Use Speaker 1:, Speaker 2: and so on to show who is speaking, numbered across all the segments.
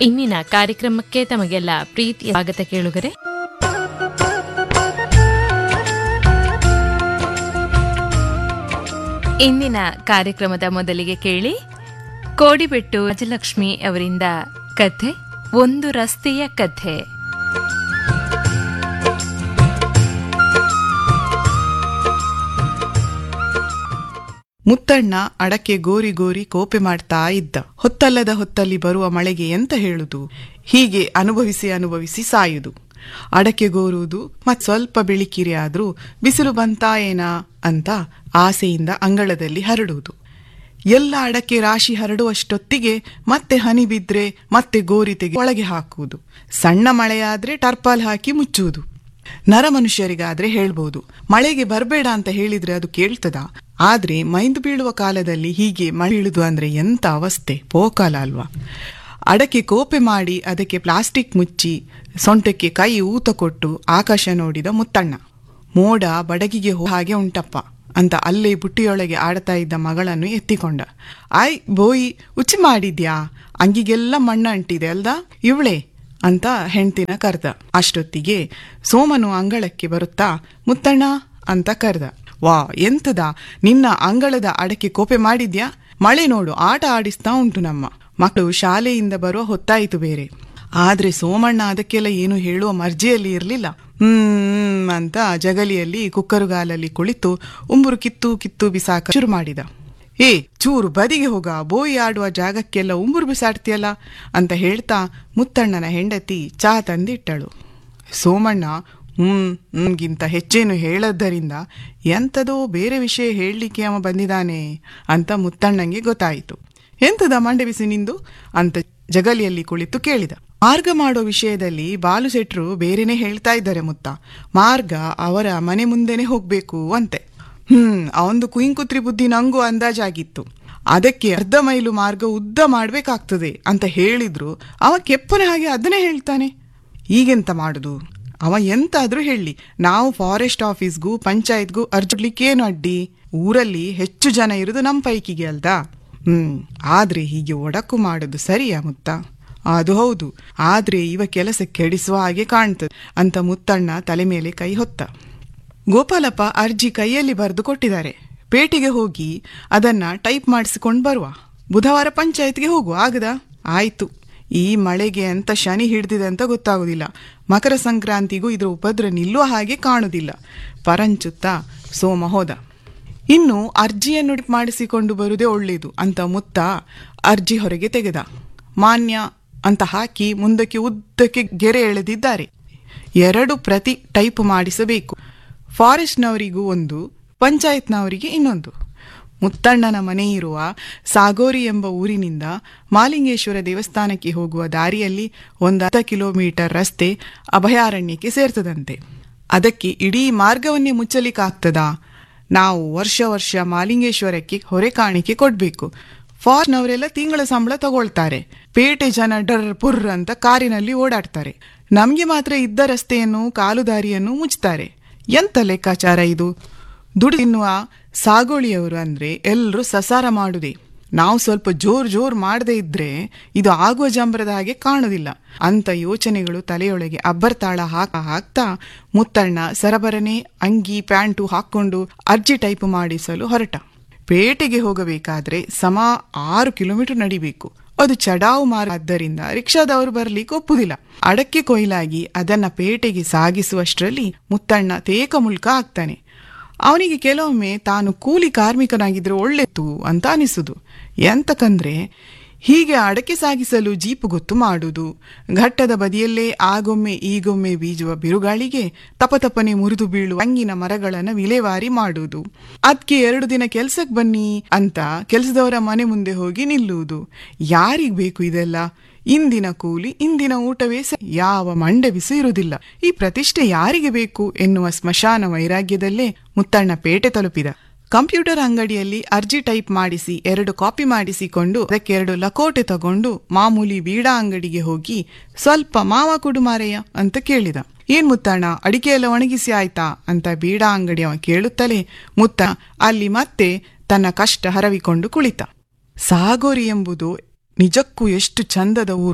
Speaker 1: ಇಂದಿನ ಕಾರ್ಯಕ್ರಮಕ್ಕೆ ತಮಗೆಲ್ಲ ಪ್ರೀತಿಯ ಸ್ವಾಗತ ಕೇಳುಗರೆ ಇಂದಿನ ಕಾರ್ಯಕ್ರಮದ ಮೊದಲಿಗೆ ಕೇಳಿ ಕೋಡಿಬೆಟ್ಟು ರಾಜಲಕ್ಷ್ಮಿ ಅವರಿಂದ ಕಥೆ ಒಂದು ರಸ್ತೆಯ ಕಥೆ
Speaker 2: ಮುತ್ತಣ್ಣ ಅಡಕೆ ಗೋರಿ ಗೋರಿ ಕೋಪೆ ಮಾಡ್ತಾ ಇದ್ದ ಹೊತ್ತಲ್ಲದ ಹೊತ್ತಲ್ಲಿ ಬರುವ ಮಳೆಗೆ ಎಂತ ಹೇಳುದು ಹೀಗೆ ಅನುಭವಿಸಿ ಅನುಭವಿಸಿ ಸಾಯುದು ಅಡಕೆ ಗೋರುವುದು ಮತ್ ಸ್ವಲ್ಪ ಬೆಳಿಕಿರಿ ಆದ್ರೂ ಬಿಸಿಲು ಬಂತಾ ಏನಾ ಅಂತ ಆಸೆಯಿಂದ ಅಂಗಳದಲ್ಲಿ ಹರಡುವುದು ಎಲ್ಲ ಅಡಕೆ ರಾಶಿ ಹರಡುವಷ್ಟೊತ್ತಿಗೆ ಮತ್ತೆ ಹನಿ ಬಿದ್ರೆ ಮತ್ತೆ ಗೋರಿ ತೆಗೆ ಒಳಗೆ ಹಾಕುವುದು ಸಣ್ಣ ಮಳೆಯಾದ್ರೆ ಟರ್ಪಾಲ್ ಹಾಕಿ ಮುಚ್ಚುವುದು ನರ ಮನುಷ್ಯರಿಗಾದ್ರೆ ಹೇಳ್ಬೋದು ಮಳೆಗೆ ಬರಬೇಡ ಅಂತ ಹೇಳಿದ್ರೆ ಅದು ಕೇಳ್ತದ ಆದ್ರೆ ಮೈಂದು ಬೀಳುವ ಕಾಲದಲ್ಲಿ ಹೀಗೆ ಮಳೆ ಇಳುದು ಅಂದ್ರೆ ಎಂತ ಅವಸ್ಥೆ ಪೋಕಾಲ ಅಲ್ವಾ ಅಡಕೆ ಕೋಪೆ ಮಾಡಿ ಅದಕ್ಕೆ ಪ್ಲಾಸ್ಟಿಕ್ ಮುಚ್ಚಿ ಸೊಂಟಕ್ಕೆ ಕೈ ಊತ ಕೊಟ್ಟು ಆಕಾಶ ನೋಡಿದ ಮುತ್ತಣ್ಣ ಮೋಡ ಬಡಗಿಗೆ ಹೋ ಹಾಗೆ ಉಂಟಪ್ಪ ಅಂತ ಅಲ್ಲೇ ಬುಟ್ಟಿಯೊಳಗೆ ಆಡ್ತಾ ಇದ್ದ ಮಗಳನ್ನು ಎತ್ತಿಕೊಂಡ ಆಯ್ ಬೋಯಿ ಉಚ್ಚಿ ಮಾಡಿದ್ಯಾ ಅಂಗಿಗೆಲ್ಲ ಮಣ್ಣ ಅಂಟಿದೆ ಅಲ್ದಾ ಇವಳೆ ಅಂತ ಹೆಂಡ್ತಿನ ಕರ್ದ ಅಷ್ಟೊತ್ತಿಗೆ ಸೋಮನು ಅಂಗಳಕ್ಕೆ ಬರುತ್ತಾ ಮುತ್ತಣ್ಣ ಅಂತ ಕರ್ದ ವಾ ಎಂತದ ನಿನ್ನ ಅಂಗಳದ ಅಡಕೆ ಕೋಪೆ ಮಾಡಿದ್ಯಾ ಮಳೆ ನೋಡು ಆಟ ಆಡಿಸ್ತಾ ಉಂಟು ನಮ್ಮ ಮಕ್ಕಳು ಶಾಲೆಯಿಂದ ಬರುವ ಹೊತ್ತಾಯಿತು ಬೇರೆ ಆದ್ರೆ ಸೋಮಣ್ಣ ಅದಕ್ಕೆಲ್ಲ ಏನು ಹೇಳುವ ಮರ್ಜಿಯಲ್ಲಿ ಇರಲಿಲ್ಲ ಹ್ಮ್ ಅಂತ ಜಗಲಿಯಲ್ಲಿ ಕುಕ್ಕರುಗಾಲಲ್ಲಿ ಕುಳಿತು ಉಂಬುರು ಕಿತ್ತು ಕಿತ್ತು ಬಿಸಾಕ ಶುರು ಮಾಡಿದ ಏ ಚೂರು ಬದಿಗೆ ಹೋಗ ಬೋಯಿ ಆಡುವ ಜಾಗಕ್ಕೆಲ್ಲ ಉಂಬುರು ಬಿಸಾಡ್ತಿಯಲ್ಲ ಅಂತ ಹೇಳ್ತಾ ಮುತ್ತಣ್ಣನ ಹೆಂಡತಿ ಚಾ ತಂದಿಟ್ಟಳು ಸೋಮಣ್ಣ ಹ್ಮ್ ಹ್ಮ್ಗಿಂತ ಹೆಚ್ಚೇನು ಹೇಳದ್ದರಿಂದ ಎಂಥದೋ ಬೇರೆ ವಿಷಯ ಹೇಳಲಿಕ್ಕೆ ಅವ ಬಂದಿದ್ದಾನೆ ಅಂತ ಮುತ್ತಣ್ಣಂಗೆ ಗೊತ್ತಾಯಿತು ಎಂತದ ಮಂಡೆ ಬಿಸಿ ನಿಂದು ಅಂತ ಜಗಲಿಯಲ್ಲಿ ಕುಳಿತು ಕೇಳಿದ ಮಾರ್ಗ ಮಾಡೋ ವಿಷಯದಲ್ಲಿ ಬಾಲು ಶೆಟ್ರು ಬೇರೆನೆ ಹೇಳ್ತಾ ಇದ್ದಾರೆ ಮುತ್ತ ಮಾರ್ಗ ಅವರ ಮನೆ ಮುಂದೆನೆ ಹೋಗ್ಬೇಕು ಅಂತೆ ಹ್ಮ್ ಅವಂದು ಕುಯಿಂಕುತ್ರಿ ಬುದ್ಧಿ ನಂಗೂ ಅಂದಾಜಾಗಿತ್ತು ಅದಕ್ಕೆ ಅರ್ಧ ಮೈಲು ಮಾರ್ಗ ಉದ್ದ ಮಾಡ್ಬೇಕಾಗ್ತದೆ ಅಂತ ಹೇಳಿದ್ರು ಅವ ಕೆಪ್ಪನ ಹಾಗೆ ಅದನ್ನೇ ಹೇಳ್ತಾನೆ ಈಗೆಂತ ಮಾಡುದು ಅವ ಎಂತಾದ್ರೂ ಹೇಳಿ ನಾವು ಫಾರೆಸ್ಟ್ ಆಫೀಸ್ಗೂ ಪಂಚಾಯತ್ಗೂ ಅರ್ಜಿಡ್ಲಿಕ್ಕೆ ಏನು ಅಡ್ಡಿ ಊರಲ್ಲಿ ಹೆಚ್ಚು ಜನ ಇರುದು ನಮ್ಮ ಪೈಕಿಗೆ ಅಲ್ದಾ ಹ್ಮ್ ಆದ್ರೆ ಹೀಗೆ ಒಡಕು ಮಾಡುದು ಸರಿಯಾ ಮುತ್ತ ಅದು ಹೌದು ಆದ್ರೆ ಇವ ಕೆಲಸ ಕೆಡಿಸುವ ಹಾಗೆ ಕಾಣ್ತದೆ ಅಂತ ಮುತ್ತಣ್ಣ ತಲೆ ಮೇಲೆ ಕೈ ಹೊತ್ತ ಗೋಪಾಲಪ್ಪ ಅರ್ಜಿ ಕೈಯಲ್ಲಿ ಬರೆದು ಕೊಟ್ಟಿದ್ದಾರೆ ಪೇಟೆಗೆ ಹೋಗಿ ಅದನ್ನ ಟೈಪ್ ಮಾಡಿಸಿಕೊಂಡು ಬರುವ ಬುಧವಾರ ಪಂಚಾಯತ್ಗೆ ಹೋಗುವ ಆಗದಾ ಆಯ್ತು ಈ ಮಳೆಗೆ ಅಂತ ಶನಿ ಹಿಡ್ದಿದೆ ಅಂತ ಗೊತ್ತಾಗುದಿಲ್ಲ ಮಕರ ಸಂಕ್ರಾಂತಿಗೂ ಇದರ ಉಪದ್ರ ನಿಲ್ಲುವ ಹಾಗೆ ಕಾಣುದಿಲ್ಲ ಪರಂಚುತ್ತಾ ಸೋಮ ಹೋದ ಇನ್ನು ಅರ್ಜಿಯನ್ನು ಮಾಡಿಸಿಕೊಂಡು ಬರುವುದೇ ಒಳ್ಳೆಯದು ಅಂತ ಮುತ್ತ ಅರ್ಜಿ ಹೊರಗೆ ತೆಗೆದ ಮಾನ್ಯ ಅಂತ ಹಾಕಿ ಮುಂದಕ್ಕೆ ಉದ್ದಕ್ಕೆ ಗೆರೆ ಎಳೆದಿದ್ದಾರೆ ಎರಡು ಪ್ರತಿ ಟೈಪ್ ಮಾಡಿಸಬೇಕು ಫಾರೆಸ್ಟ್ನವರಿಗೂ ಒಂದು ಪಂಚಾಯತ್ನವರಿಗೆ ಇನ್ನೊಂದು ಮುತ್ತಣ್ಣನ ಮನೆ ಇರುವ ಸಾಗೋರಿ ಎಂಬ ಊರಿನಿಂದ ಮಾಲಿಂಗೇಶ್ವರ ದೇವಸ್ಥಾನಕ್ಕೆ ಹೋಗುವ ದಾರಿಯಲ್ಲಿ ಒಂದು ಅರ್ಧ ಕಿಲೋಮೀಟರ್ ರಸ್ತೆ ಅಭಯಾರಣ್ಯಕ್ಕೆ ಸೇರ್ತದಂತೆ ಅದಕ್ಕೆ ಇಡೀ ಮಾರ್ಗವನ್ನೇ ಮುಚ್ಚಲಿಕ್ಕಾಗ್ತದಾ ನಾವು ವರ್ಷ ವರ್ಷ ಮಾಲಿಂಗೇಶ್ವರಕ್ಕೆ ಹೊರೆ ಕಾಣಿಕೆ ಕೊಡಬೇಕು ಫಾರ್ನವರೆಲ್ಲ ತಿಂಗಳ ಸಂಬಳ ತಗೊಳ್ತಾರೆ ಪೇಟೆ ಜನ ಡರ್ ಪುರ್ ಅಂತ ಕಾರಿನಲ್ಲಿ ಓಡಾಡ್ತಾರೆ ನಮಗೆ ಮಾತ್ರ ಇದ್ದ ರಸ್ತೆಯನ್ನು ಕಾಲುದಾರಿಯನ್ನು ಮುಚ್ತಾರೆ ಎಂತ ಲೆಕ್ಕಾಚಾರ ಇದು ದುಡ್ಡು ತಿನ್ನುವ ಸಾಗೋಳಿಯವರು ಅಂದ್ರೆ ಎಲ್ಲರೂ ಸಸಾರ ಮಾಡುದೇ ನಾವು ಸ್ವಲ್ಪ ಜೋರ್ ಜೋರ್ ಮಾಡದೇ ಇದ್ರೆ ಇದು ಆಗುವ ಜಂಬರದ ಹಾಗೆ ಕಾಣುದಿಲ್ಲ ಅಂತ ಯೋಚನೆಗಳು ತಲೆಯೊಳಗೆ ಅಬ್ಬರ್ತಾಳ ಹಾಕ ಹಾಕ್ತಾ ಮುತ್ತಣ್ಣ ಸರಬರನೆ ಅಂಗಿ ಪ್ಯಾಂಟು ಹಾಕೊಂಡು ಅರ್ಜಿ ಟೈಪ್ ಮಾಡಿಸಲು ಹೊರಟ ಪೇಟೆಗೆ ಹೋಗಬೇಕಾದ್ರೆ ಸಮ ಆರು ಕಿಲೋಮೀಟರ್ ನಡಿಬೇಕು ಅದು ಚಡಾವು ಮಾರ್ಗ ಆದ್ದರಿಂದ ರಿಕ್ಷಾದವರು ಬರ್ಲಿಕ್ಕೆ ಒಪ್ಪುದಿಲ್ಲ ಅಡಕ್ಕೆ ಕೊಯ್ಲಾಗಿ ಅದನ್ನ ಪೇಟೆಗೆ ಸಾಗಿಸುವಷ್ಟರಲ್ಲಿ ಮುತ್ತಣ್ಣ ತೇಕ ಮುಲ್ಕ ಆಗ್ತಾನೆ ಅವನಿಗೆ ಕೆಲವೊಮ್ಮೆ ತಾನು ಕೂಲಿ ಕಾರ್ಮಿಕನಾಗಿದ್ರೆ ಒಳ್ಳೆತ್ತು ಅಂತ ಅನಿಸುದು ಎಂತಕಂದ್ರೆ ಹೀಗೆ ಅಡಕೆ ಸಾಗಿಸಲು ಜೀಪು ಗೊತ್ತು ಮಾಡುವುದು ಘಟ್ಟದ ಬದಿಯಲ್ಲೇ ಆಗೊಮ್ಮೆ ಈಗೊಮ್ಮೆ ಬೀಜುವ ಬಿರುಗಾಳಿಗೆ ತಪತಪನೆ ಮುರಿದು ಬೀಳುವ ಹಂಗಿನ ಮರಗಳನ್ನು ವಿಲೇವಾರಿ ಮಾಡುವುದು ಅದಕ್ಕೆ ಎರಡು ದಿನ ಕೆಲ್ಸಕ್ಕೆ ಬನ್ನಿ ಅಂತ ಕೆಲಸದವರ ಮನೆ ಮುಂದೆ ಹೋಗಿ ನಿಲ್ಲುವುದು ಯಾರಿಗ್ ಬೇಕು ಇದೆಲ್ಲ ಇಂದಿನ ಕೂಲಿ ಇಂದಿನ ಊಟವೇ ಸ ಯಾವ ಮಂಡೆ ಬಿಸಿ ಇರುವುದಿಲ್ಲ ಈ ಪ್ರತಿಷ್ಠೆ ಯಾರಿಗೆ ಬೇಕು ಎನ್ನುವ ಸ್ಮಶಾನ ವೈರಾಗ್ಯದಲ್ಲೇ ಮುತ್ತಣ್ಣ ಪೇಟೆ ತಲುಪಿದ ಕಂಪ್ಯೂಟರ್ ಅಂಗಡಿಯಲ್ಲಿ ಅರ್ಜಿ ಟೈಪ್ ಮಾಡಿಸಿ ಎರಡು ಕಾಪಿ ಮಾಡಿಸಿಕೊಂಡು ಅದಕ್ಕೆ ಎರಡು ಲಕೋಟೆ ತಗೊಂಡು ಮಾಮೂಲಿ ಬೀಡಾ ಅಂಗಡಿಗೆ ಹೋಗಿ ಸ್ವಲ್ಪ ಮಾವ ಕೊಡು ಮಾರಯ್ಯ ಅಂತ ಕೇಳಿದ ಏನ್ ಮುತ್ತಣ್ಣ ಅಡಿಕೆ ಎಲ್ಲ ಒಣಗಿಸಿ ಆಯ್ತಾ ಅಂತ ಬೀಡಾ ಅಂಗಡಿಯವ ಕೇಳುತ್ತಲೇ ಮುತ್ತ ಅಲ್ಲಿ ಮತ್ತೆ ತನ್ನ ಕಷ್ಟ ಹರವಿಕೊಂಡು ಕುಳಿತ ಸಾಗೋರಿ ಎಂಬುದು ನಿಜಕ್ಕೂ ಎಷ್ಟು ಚಂದದ ಊರು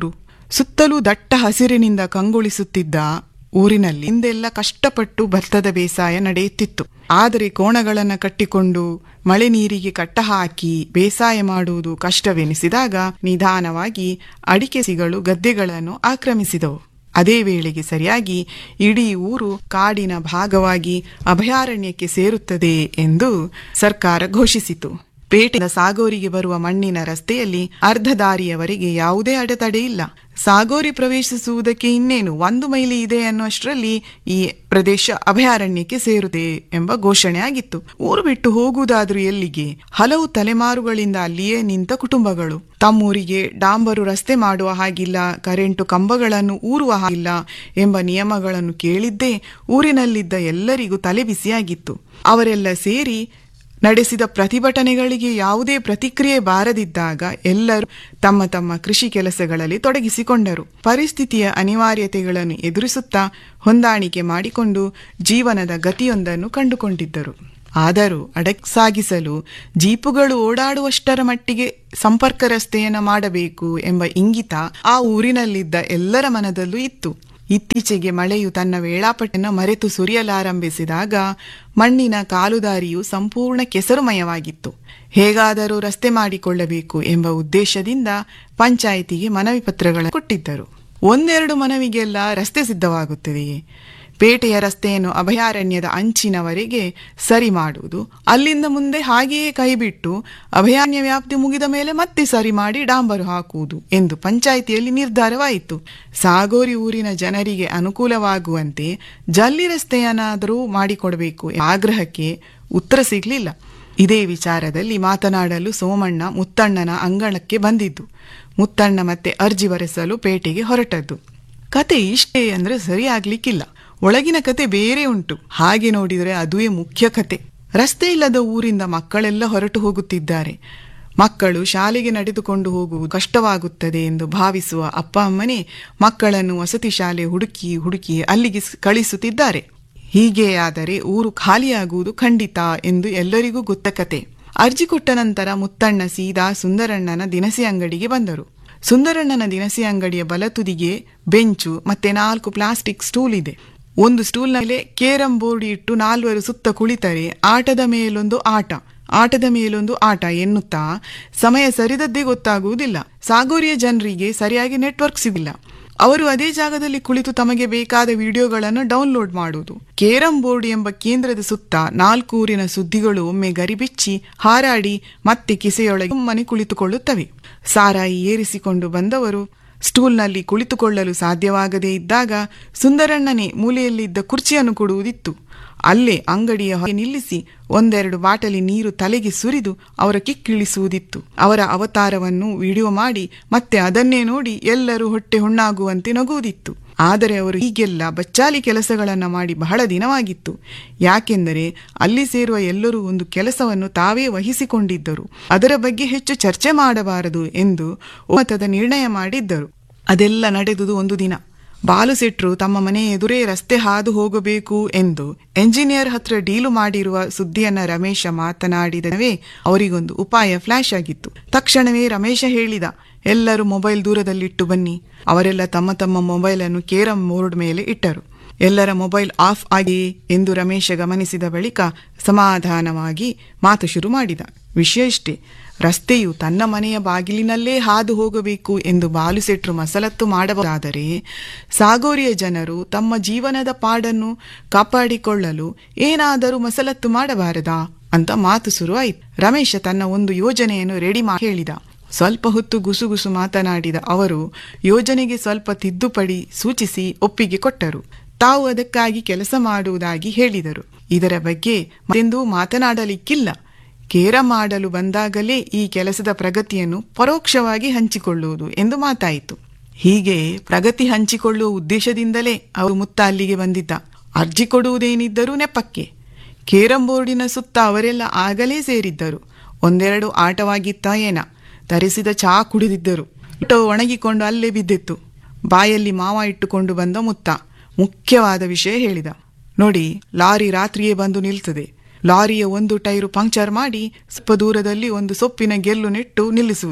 Speaker 2: ಸುತ್ತಲೂ ದಟ್ಟ ಹಸಿರಿನಿಂದ ಕಂಗೊಳಿಸುತ್ತಿದ್ದ ಊರಿನಲ್ಲಿ ಹಿಂದೆಲ್ಲ ಕಷ್ಟಪಟ್ಟು ಭತ್ತದ ಬೇಸಾಯ ನಡೆಯುತ್ತಿತ್ತು ಆದರೆ ಕೋಣಗಳನ್ನು ಕಟ್ಟಿಕೊಂಡು ಮಳೆ ನೀರಿಗೆ ಕಟ್ಟ ಹಾಕಿ ಬೇಸಾಯ ಮಾಡುವುದು ಕಷ್ಟವೆನಿಸಿದಾಗ ನಿಧಾನವಾಗಿ ಅಡಿಕೆ ಸಿಗಳು ಗದ್ದೆಗಳನ್ನು ಆಕ್ರಮಿಸಿದವು ಅದೇ ವೇಳೆಗೆ ಸರಿಯಾಗಿ ಇಡೀ ಊರು ಕಾಡಿನ ಭಾಗವಾಗಿ ಅಭಯಾರಣ್ಯಕ್ಕೆ ಸೇರುತ್ತದೆ ಎಂದು ಸರ್ಕಾರ ಘೋಷಿಸಿತು ಪೇಟೆಯಿಂದ ಸಾಗೋರಿಗೆ ಬರುವ ಮಣ್ಣಿನ ರಸ್ತೆಯಲ್ಲಿ ಅರ್ಧ ದಾರಿಯವರೆಗೆ ಯಾವುದೇ ಅಡೆತಡೆ ಇಲ್ಲ ಸಾಗೋರಿ ಪ್ರವೇಶಿಸುವುದಕ್ಕೆ ಇನ್ನೇನು ಒಂದು ಮೈಲಿ ಇದೆ ಅನ್ನುವಷ್ಟರಲ್ಲಿ ಈ ಪ್ರದೇಶ ಅಭಯಾರಣ್ಯಕ್ಕೆ ಸೇರುತ್ತದೆ ಎಂಬ ಘೋಷಣೆ ಆಗಿತ್ತು ಊರು ಬಿಟ್ಟು ಹೋಗುವುದಾದ್ರೂ ಎಲ್ಲಿಗೆ ಹಲವು ತಲೆಮಾರುಗಳಿಂದ ಅಲ್ಲಿಯೇ ನಿಂತ ಕುಟುಂಬಗಳು ತಮ್ಮೂರಿಗೆ ಡಾಂಬರು ರಸ್ತೆ ಮಾಡುವ ಹಾಗಿಲ್ಲ ಕರೆಂಟು ಕಂಬಗಳನ್ನು ಊರುವ ಹಾಗಿಲ್ಲ ಎಂಬ ನಿಯಮಗಳನ್ನು ಕೇಳಿದ್ದೇ ಊರಿನಲ್ಲಿದ್ದ ಎಲ್ಲರಿಗೂ ತಲೆಬಿಸಿಯಾಗಿತ್ತು ಅವರೆಲ್ಲ ಸೇರಿ ನಡೆಸಿದ ಪ್ರತಿಭಟನೆಗಳಿಗೆ ಯಾವುದೇ ಪ್ರತಿಕ್ರಿಯೆ ಬಾರದಿದ್ದಾಗ ಎಲ್ಲರೂ ತಮ್ಮ ತಮ್ಮ ಕೃಷಿ ಕೆಲಸಗಳಲ್ಲಿ ತೊಡಗಿಸಿಕೊಂಡರು ಪರಿಸ್ಥಿತಿಯ ಅನಿವಾರ್ಯತೆಗಳನ್ನು ಎದುರಿಸುತ್ತಾ ಹೊಂದಾಣಿಕೆ ಮಾಡಿಕೊಂಡು ಜೀವನದ ಗತಿಯೊಂದನ್ನು ಕಂಡುಕೊಂಡಿದ್ದರು ಆದರೂ ಅಡಕ್ ಸಾಗಿಸಲು ಜೀಪುಗಳು ಓಡಾಡುವಷ್ಟರ ಮಟ್ಟಿಗೆ ಸಂಪರ್ಕ ರಸ್ತೆಯನ್ನು ಮಾಡಬೇಕು ಎಂಬ ಇಂಗಿತ ಆ ಊರಿನಲ್ಲಿದ್ದ ಎಲ್ಲರ ಮನದಲ್ಲೂ ಇತ್ತು ಇತ್ತೀಚೆಗೆ ಮಳೆಯು ತನ್ನ ವೇಳಾಪಟ್ಟಿಯನ್ನು ಮರೆತು ಸುರಿಯಲಾರಂಭಿಸಿದಾಗ ಮಣ್ಣಿನ ಕಾಲುದಾರಿಯು ಸಂಪೂರ್ಣ ಕೆಸರುಮಯವಾಗಿತ್ತು ಹೇಗಾದರೂ ರಸ್ತೆ ಮಾಡಿಕೊಳ್ಳಬೇಕು ಎಂಬ ಉದ್ದೇಶದಿಂದ ಪಂಚಾಯಿತಿಗೆ ಮನವಿ ಪತ್ರಗಳನ್ನು ಕೊಟ್ಟಿದ್ದರು ಒಂದೆರಡು ಮನವಿಗೆಲ್ಲ ರಸ್ತೆ ಸಿದ್ಧವಾಗುತ್ತದೆಯೇ ಪೇಟೆಯ ರಸ್ತೆಯನ್ನು ಅಭಯಾರಣ್ಯದ ಅಂಚಿನವರೆಗೆ ಸರಿ ಮಾಡುವುದು ಅಲ್ಲಿಂದ ಮುಂದೆ ಹಾಗೆಯೇ ಕೈಬಿಟ್ಟು ಅಭಯಾರಣ್ಯ ವ್ಯಾಪ್ತಿ ಮುಗಿದ ಮೇಲೆ ಮತ್ತೆ ಸರಿ ಮಾಡಿ ಡಾಂಬರು ಹಾಕುವುದು ಎಂದು ಪಂಚಾಯಿತಿಯಲ್ಲಿ ನಿರ್ಧಾರವಾಯಿತು ಸಾಗೋರಿ ಊರಿನ ಜನರಿಗೆ ಅನುಕೂಲವಾಗುವಂತೆ ಜಲ್ಲಿ ರಸ್ತೆಯನ್ನಾದರೂ ಮಾಡಿಕೊಡಬೇಕು ಎಂಬ ಆಗ್ರಹಕ್ಕೆ ಉತ್ತರ ಸಿಗಲಿಲ್ಲ ಇದೇ ವಿಚಾರದಲ್ಲಿ ಮಾತನಾಡಲು ಸೋಮಣ್ಣ ಮುತ್ತಣ್ಣನ ಅಂಗಳಕ್ಕೆ ಬಂದಿದ್ದು ಮುತ್ತಣ್ಣ ಮತ್ತೆ ಅರ್ಜಿ ಬರೆಸಲು ಪೇಟೆಗೆ ಹೊರಟದ್ದು ಕತೆ ಇಷ್ಟೇ ಅಂದ್ರೆ ಸರಿ ಆಗ್ಲಿಕ್ಕಿಲ್ಲ ಒಳಗಿನ ಕತೆ ಬೇರೆ ಉಂಟು ಹಾಗೆ ನೋಡಿದರೆ ಅದುವೇ ಮುಖ್ಯ ಕತೆ ರಸ್ತೆ ಇಲ್ಲದ ಊರಿಂದ ಮಕ್ಕಳೆಲ್ಲ ಹೊರಟು ಹೋಗುತ್ತಿದ್ದಾರೆ ಮಕ್ಕಳು ಶಾಲೆಗೆ ನಡೆದುಕೊಂಡು ಹೋಗುವುದು ಕಷ್ಟವಾಗುತ್ತದೆ ಎಂದು ಭಾವಿಸುವ ಅಪ್ಪ ಅಮ್ಮನೇ ಮಕ್ಕಳನ್ನು ವಸತಿ ಶಾಲೆ ಹುಡುಕಿ ಹುಡುಕಿ ಅಲ್ಲಿಗೆ ಸ್- ಕಳಿಸುತ್ತಿದ್ದಾರೆ ಹೀಗೆ ಆದರೆ ಊರು ಖಾಲಿಯಾಗುವುದು ಖಂಡಿತ ಎಂದು ಎಲ್ಲರಿಗೂ ಗೊತ್ತ ಕತೆ ಅರ್ಜಿ ಕೊಟ್ಟ ನಂತರ ಮುತ್ತಣ್ಣ ಸೀದಾ ಸುಂದರಣ್ಣನ ದಿನಸಿ ಅಂಗಡಿಗೆ ಬಂದರು ಸುಂದರಣ್ಣನ ದಿನಸಿ ಅಂಗಡಿಯ ಬಲತುದಿಗೆ ಬೆಂಚು ಮತ್ತೆ ನಾಲ್ಕು ಪ್ಲಾಸ್ಟಿಕ್ ಸ್ಟೂಲ್ ಇದೆ ಒಂದು ಸ್ಟೂಲ್ ಮೇಲೆ ಕೇರಂ ಬೋರ್ಡ್ ಇಟ್ಟು ನಾಲ್ವರು ಸುತ್ತ ಕುಳಿತರೆ ಆಟದ ಮೇಲೊಂದು ಆಟ ಆಟದ ಮೇಲೊಂದು ಆಟ ಎನ್ನುತ್ತಾ ಸಮಯ ಸರಿದದ್ದೇ ಗೊತ್ತಾಗುವುದಿಲ್ಲ ಸಾಗೋರಿಯ ಜನರಿಗೆ ಸರಿಯಾಗಿ ನೆಟ್ವರ್ಕ್ ಸಿಗಿಲ್ಲ ಅವರು ಅದೇ ಜಾಗದಲ್ಲಿ ಕುಳಿತು ತಮಗೆ ಬೇಕಾದ ವಿಡಿಯೋಗಳನ್ನು ಡೌನ್ಲೋಡ್ ಮಾಡುವುದು ಕೇರಂ ಬೋರ್ಡ್ ಎಂಬ ಕೇಂದ್ರದ ಸುತ್ತ ನಾಲ್ಕು ಊರಿನ ಸುದ್ದಿಗಳು ಒಮ್ಮೆ ಗರಿಬಿಚ್ಚಿ ಹಾರಾಡಿ ಮತ್ತೆ ಕಿಸೆಯೊಳಗೆ ಮನೆ ಕುಳಿತುಕೊಳ್ಳುತ್ತವೆ ಸಾರಾಯಿ ಏರಿಸಿಕೊಂಡು ಬಂದವರು ಸ್ಟೂಲ್ನಲ್ಲಿ ಕುಳಿತುಕೊಳ್ಳಲು ಸಾಧ್ಯವಾಗದೇ ಇದ್ದಾಗ ಸುಂದರಣ್ಣನೇ ಮೂಲೆಯಲ್ಲಿದ್ದ ಕುರ್ಚಿಯನ್ನು ಕೊಡುವುದಿತ್ತು ಅಲ್ಲೇ ಅಂಗಡಿಯ ಹೊರಗೆ ನಿಲ್ಲಿಸಿ ಒಂದೆರಡು ಬಾಟಲಿ ನೀರು ತಲೆಗೆ ಸುರಿದು ಅವರ ಕಿಕ್ಕಿಳಿಸುವುದಿತ್ತು ಅವರ ಅವತಾರವನ್ನು ವಿಡಿಯೋ ಮಾಡಿ ಮತ್ತೆ ಅದನ್ನೇ ನೋಡಿ ಎಲ್ಲರೂ ಹೊಟ್ಟೆ ಹುಣ್ಣಾಗುವಂತೆ ನಗುವುದಿತ್ತು ಆದರೆ ಅವರು ಹೀಗೆಲ್ಲ ಬಚ್ಚಾಲಿ ಕೆಲಸಗಳನ್ನು ಮಾಡಿ ಬಹಳ ದಿನವಾಗಿತ್ತು ಯಾಕೆಂದರೆ ಅಲ್ಲಿ ಸೇರುವ ಎಲ್ಲರೂ ಒಂದು ಕೆಲಸವನ್ನು ತಾವೇ ವಹಿಸಿಕೊಂಡಿದ್ದರು ಅದರ ಬಗ್ಗೆ ಹೆಚ್ಚು ಚರ್ಚೆ ಮಾಡಬಾರದು ಎಂದು ಒಮ್ಮತದ ನಿರ್ಣಯ ಮಾಡಿದ್ದರು ಅದೆಲ್ಲ ನಡೆದುದು ಒಂದು ದಿನ ಬಾಲುಸೆಟ್ರು ತಮ್ಮ ಮನೆ ಎದುರೇ ರಸ್ತೆ ಹಾದು ಹೋಗಬೇಕು ಎಂದು ಎಂಜಿನಿಯರ್ ಹತ್ರ ಡೀಲು ಮಾಡಿರುವ ಸುದ್ದಿಯನ್ನ ರಮೇಶ ಮಾತನಾಡಿದವೇ ಅವರಿಗೊಂದು ಉಪಾಯ ಫ್ಲಾಶ್ ಆಗಿತ್ತು ತಕ್ಷಣವೇ ರಮೇಶ ಹೇಳಿದ ಎಲ್ಲರೂ ಮೊಬೈಲ್ ದೂರದಲ್ಲಿಟ್ಟು ಬನ್ನಿ ಅವರೆಲ್ಲ ತಮ್ಮ ತಮ್ಮ ಮೊಬೈಲನ್ನು ಕೇರಂ ಬೋರ್ಡ್ ಮೇಲೆ ಇಟ್ಟರು ಎಲ್ಲರ ಮೊಬೈಲ್ ಆಫ್ ಆಗಿ ಎಂದು ರಮೇಶ ಗಮನಿಸಿದ ಬಳಿಕ ಸಮಾಧಾನವಾಗಿ ಮಾತು ಶುರು ಮಾಡಿದ ವಿಷಯ ಇಷ್ಟೇ ರಸ್ತೆಯು ತನ್ನ ಮನೆಯ ಬಾಗಿಲಿನಲ್ಲೇ ಹಾದು ಹೋಗಬೇಕು ಎಂದು ಬಾಲುಸೆಟ್ರು ಮಸಲತ್ತು ಮಾಡಬಹುದಾದರೆ ಸಾಗೋರಿಯ ಜನರು ತಮ್ಮ ಜೀವನದ ಪಾಡನ್ನು ಕಾಪಾಡಿಕೊಳ್ಳಲು ಏನಾದರೂ ಮಸಲತ್ತು ಮಾಡಬಾರದಾ ಅಂತ ಮಾತು ಶುರುವಾಯಿತು ರಮೇಶ ತನ್ನ ಒಂದು ಯೋಜನೆಯನ್ನು ರೆಡಿ ಮಾಡಿ ಹೇಳಿದ ಸ್ವಲ್ಪ ಹೊತ್ತು ಗುಸುಗುಸು ಮಾತನಾಡಿದ ಅವರು ಯೋಜನೆಗೆ ಸ್ವಲ್ಪ ತಿದ್ದುಪಡಿ ಸೂಚಿಸಿ ಒಪ್ಪಿಗೆ ಕೊಟ್ಟರು ತಾವು ಅದಕ್ಕಾಗಿ ಕೆಲಸ ಮಾಡುವುದಾಗಿ ಹೇಳಿದರು ಇದರ ಬಗ್ಗೆ ಮತ್ತೆಂದೂ ಮಾತನಾಡಲಿಕ್ಕಿಲ್ಲ ಕೇರ ಮಾಡಲು ಬಂದಾಗಲೇ ಈ ಕೆಲಸದ ಪ್ರಗತಿಯನ್ನು ಪರೋಕ್ಷವಾಗಿ ಹಂಚಿಕೊಳ್ಳುವುದು ಎಂದು ಮಾತಾಯಿತು ಹೀಗೆ ಪ್ರಗತಿ ಹಂಚಿಕೊಳ್ಳುವ ಉದ್ದೇಶದಿಂದಲೇ ಅವರು ಮುತ್ತ ಅಲ್ಲಿಗೆ ಬಂದಿದ್ದ ಅರ್ಜಿ ಕೊಡುವುದೇನಿದ್ದರೂ ನೆಪಕ್ಕೆ ಕೇರಂ ಬೋರ್ಡಿನ ಸುತ್ತ ಅವರೆಲ್ಲ ಆಗಲೇ ಸೇರಿದ್ದರು ಒಂದೆರಡು ಆಟವಾಗಿತ್ತ ಏನ ತರಿಸಿದ ಚಹಾ ಕುಡಿದಿದ್ದರು ಊಟ ಒಣಗಿಕೊಂಡು ಅಲ್ಲೇ ಬಿದ್ದಿತ್ತು ಬಾಯಲ್ಲಿ ಮಾವ ಇಟ್ಟುಕೊಂಡು ಬಂದ ಮುತ್ತ ಮುಖ್ಯವಾದ ವಿಷಯ ಹೇಳಿದ ನೋಡಿ ಲಾರಿ ರಾತ್ರಿಯೇ ಬಂದು ನಿಲ್ತದೆ ಲಾರಿಯ ಒಂದು ಟೈರು ಪಂಕ್ಚರ್ ಮಾಡಿ ಸ್ವಲ್ಪ ದೂರದಲ್ಲಿ ಒಂದು ಸೊಪ್ಪಿನ ಗೆಲ್ಲು ನೆಟ್ಟು ನಿಲ್ಲಿಸುವುದು